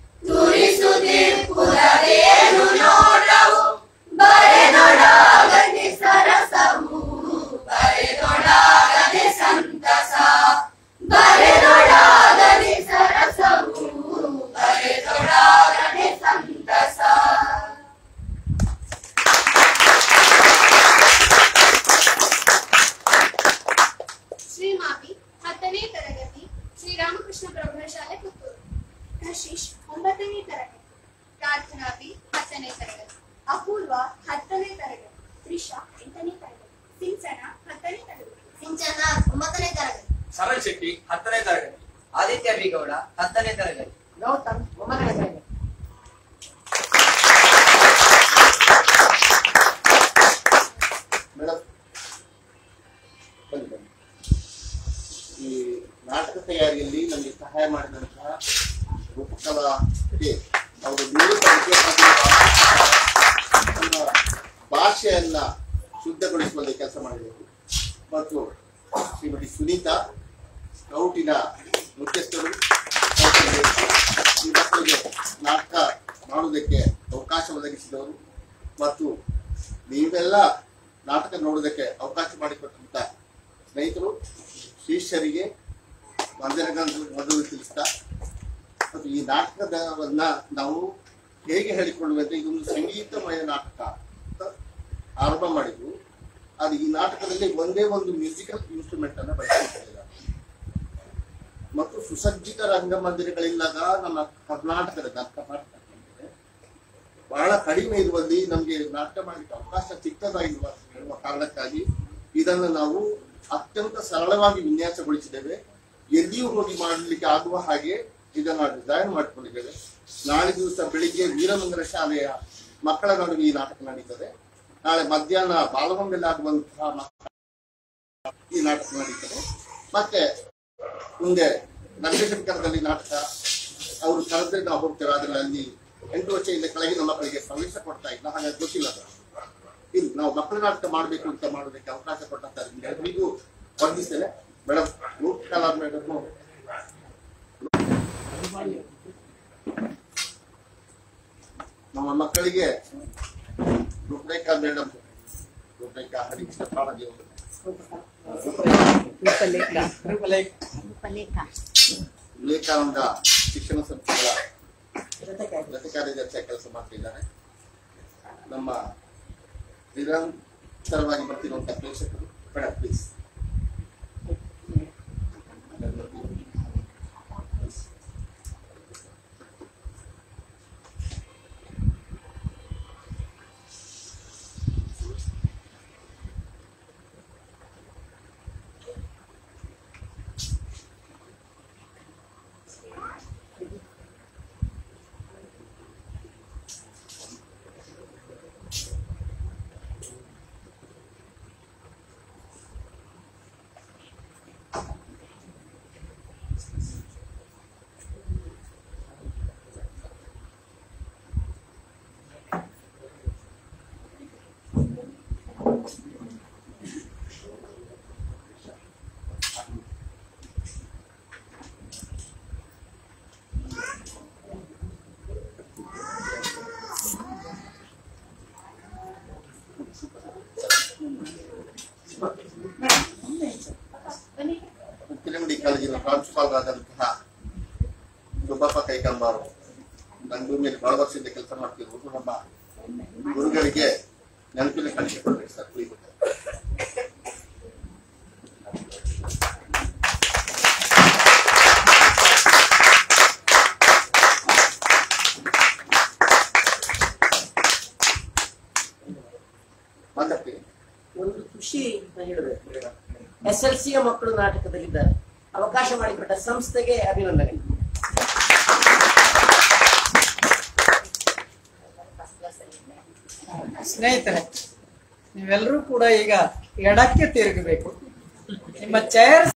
Speaker 6: ತುರಿಸುತ್ತಿಪ್ಪುದೇನು ನೋಡವು ಬರೆದೊಡಾಗದೆ ಸರಸವು ಬರೆದೊಡಾಗದೆ ಸಂತಸ ಬರೆದೊಡಾಗದೆ ಸರಸವು ಬರೆದೊಡಾಗದೆ ಸಂತಸ
Speaker 5: ಶ್ರೀಮಾವಿ ಹತ್ತನೇ ತರಗತಿ ಶ್ರೀರಾಮಕೃಷ್ಣ ಪ್ರೌಢಶಾಲೆ ಪುತ್ತೂರು
Speaker 6: ಕಶಿಶ್ ಒಂಬತ್ತನೇ ತರಗತಿ
Speaker 5: ಪ್ರಾರ್ಥನಾವಿ ಹತ್ತನೇ ತರಗತಿ
Speaker 6: ಅಪೂರ್ವ ಹತ್ತನೇ ತರಗತಿ ತ್ರಿಷಾ ಎಂಟನೇ ತರಗತಿ ಸಿಂಚನ ಹತ್ತನೇ ತರಗತಿ
Speaker 4: ಸಿಂಚನ ಒಂಬತ್ತನೇ ತರಗತಿ
Speaker 3: ಸರಳ್ ಶೆಟ್ಟಿ ಹತ್ತನೇ ತರಗತಿ
Speaker 7: ಆದಿತ್ಯ ಬಿಗೌಡ ಹತ್ತನೇ ತರಗತಿ
Speaker 2: ಗೌತಮ್ ಒಂಬತ್ತನೇ ತರಗತಿ
Speaker 1: ಮೇಡಮ್ ಬನ್ನಿ ಬನ್ನಿ ಈ ನಾಟಕ ತಯಾರಿಯಲ್ಲಿ ನಮಗೆ ಸಹಾಯ ಮಾಡಿದಂತಹ ರೂಪಕಲಾ ಕೆ ಅವರು ನಿವೃತ್ತ ವಿದ್ಯಾರ್ಥಿಗಳ ನಮ್ಮ ಭಾಷೆಯನ್ನ ಶುದ್ಧಗೊಳಿಸುವಲ್ಲಿ ಕೆಲಸ ಮಾಡಿದರು ಮತ್ತು ಶ್ರೀಮತಿ ಸುನೀತಾ ಸ್ಕೌಟಿನ ಮುಖ್ಯಸ್ಥರು ಸ್ಕೌಟಿಗೆ ಈ ಮಕ್ಕಳಿಗೆ ನಾಟಕ ಮಾಡುವುದಕ್ಕೆ ಅವಕಾಶ ಒದಗಿಸಿದವರು ಮತ್ತು ನೀವೆಲ್ಲ ನಾಟಕ ನೋಡೋದಕ್ಕೆ ಅವಕಾಶ ಮಾಡಿಕೊಟ್ಟಂತ ಸ್ನೇಹಿತರು ಶಿಷ್ಯರಿಗೆ ವಂದನೆಗಳನ್ನು ಮೊದಲು ತಿಳಿಸ್ತಾ ಮತ್ತು ಈ ನಾಟಕದವನ್ನ ನಾವು ಹೇಗೆ ಹೇಳಿಕೊಳ್ಳುವಂದ್ರೆ ಇದೊಂದು ಸಂಗೀತಮಯ ನಾಟಕ ಅಂತ ಆರಂಭ ಮಾಡಿದ್ರು ಅದು ಈ ನಾಟಕದಲ್ಲಿ ಒಂದೇ ಒಂದು ಮ್ಯೂಸಿಕಲ್ ಇನ್ಸ್ಟ್ರೂಮೆಂಟ್ ಅನ್ನ ಬಳಸಿದ್ದಾರೆ ಮತ್ತು ಸುಸಜ್ಜಿತ ರಂಗಮಂದಿರಗಳಿಲ್ಲದ ನಮ್ಮ ಕರ್ನಾಟಕದ ಕರ್ನಾಟಕ ಬಹಳ ಕಡಿಮೆ ಇರುವಲ್ಲಿ ನಮಗೆ ನಾಟಕ ಮಾಡಲಿಕ್ಕೆ ಅವಕಾಶ ಸಿಕ್ಕದಾಗಿರುವ ಹೇಳುವ ಕಾರಣಕ್ಕಾಗಿ ಇದನ್ನು ನಾವು ಅತ್ಯಂತ ಸರಳವಾಗಿ ವಿನ್ಯಾಸಗೊಳಿಸಿದ್ದೇವೆ ಎಲ್ಲಿಯೂ ಹೋಗಿ ಮಾಡಲಿಕ್ಕೆ ಆಗುವ ಹಾಗೆ ಇದನ್ನ ಡಿಸೈನ್ ಮಾಡಿಕೊಂಡಿದ್ದೇವೆ ನಾಳೆ ದಿವಸ ಬೆಳಿಗ್ಗೆ ವೀರಮಂಗಲ ಶಾಲೆಯ ಮಕ್ಕಳ ನಡುವೆ ಈ ನಾಟಕ ನಡೀತದೆ ನಾಳೆ ಮಧ್ಯಾಹ್ನ ಬಾಲಮಂಗಲ ಆಗುವಂತಹ ಮಕ್ಕಳ ಈ ನಾಟಕ ನಡೀತದೆ ಮತ್ತೆ ಮುಂದೆ ನಂದಶಂಕರದಲ್ಲಿ ನಾಟಕ ಅವರು ಕರೆದ್ರೆ ನಾವು ಹೋಗ್ತೇವೆ ಆದ್ರೆ ಅಲ್ಲಿ ಎಂಟು ವರ್ಷದಿಂದ ಕೆಳಗಿನ ಮಕ್ಕಳಿಗೆ ಪ್ರವೇಶ ಕೊಡ್ತಾ ಇಲ್ಲ ಹಾಗಾಗಿ ಗೊತ್ತಿಲ್ಲ ಅದು. ಇಲ್ಲಿ ನಾವು ಮಕ್ಕಳ ನಾಟಕ ಮಾಡಬೇಕು ಅಂತ ಮಾಡೋದಕ್ಕೆ ಅವಕಾಶ ಕೊಟ್ಟಂತ ಎಲ್ರಿಗೂ ವಂದಿಸ್ತೇನೆ ಮೇಡಮ್ ರೂಪಕಲಾ ಮೇಡಮ್ ನಮ್ಮ ಮಕ್ಕಳಿಗೆ ರೂಪರೇಖಾ ಮೇಡಮ್ ರೂಪರೇಖಾ ಹರಿಕೃಷ್ಣ ಪ್ರಾಣದೇವರು ವಿವೇಕಾನಂದ ಶಿಕ್ಷಣ ಸಂಸ್ಥೆಗಳ ಜೊತೆ ಕಾರ್ಯದರ್ಶಿಯ ಕೆಲಸ ಮಾಡ್ತಿದ್ದಾರೆ ನಮ್ಮ ನಿರಂತರವಾಗಿ ಬರ್ತಿರುವಂತಹ ಪ್ರೇಕ್ಷಕರು ಮೇಡಮ್ ಪ್ಲೀಸ್ ನಮ್ಮ ರಂಗಭೂಮಿಯಲ್ಲಿ ಬಹಳ ವರ್ಷದಿಂದ ಕೆಲಸ ಮಾಡ್ತಿರುವುದು ನಮ್ಮ ಗುರುಗಳಿಗೆ ನೆನಪಿನ ಕಳಿಸಿಕೊಡ್ಬೇಕು ಸರ್ ಪ್ಲೀಸ್ ಮಾತಾಡ್ತೀನಿ
Speaker 8: ಒಂದು ಖುಷಿ ಅಂತ ಹೇಳಬೇಕು ಎಸ್ ಎಲ್ ಸಿಯ ಮಕ್ಕಳು ನಾಟಕದಲ್ಲಿದ್ದಾರೆ ಅವಕಾಶ ಮಾಡಿಕೊಟ್ಟ ಸಂಸ್ಥೆಗೆ ಅಭಿನಂದನೆ
Speaker 9: ಸ್ನೇಹಿತರೆ ನೀವೆಲ್ಲರೂ ಕೂಡ ಈಗ ಎಡಕ್ಕೆ ತಿರುಗಬೇಕು ನಿಮ್ಮ ಚೇರ್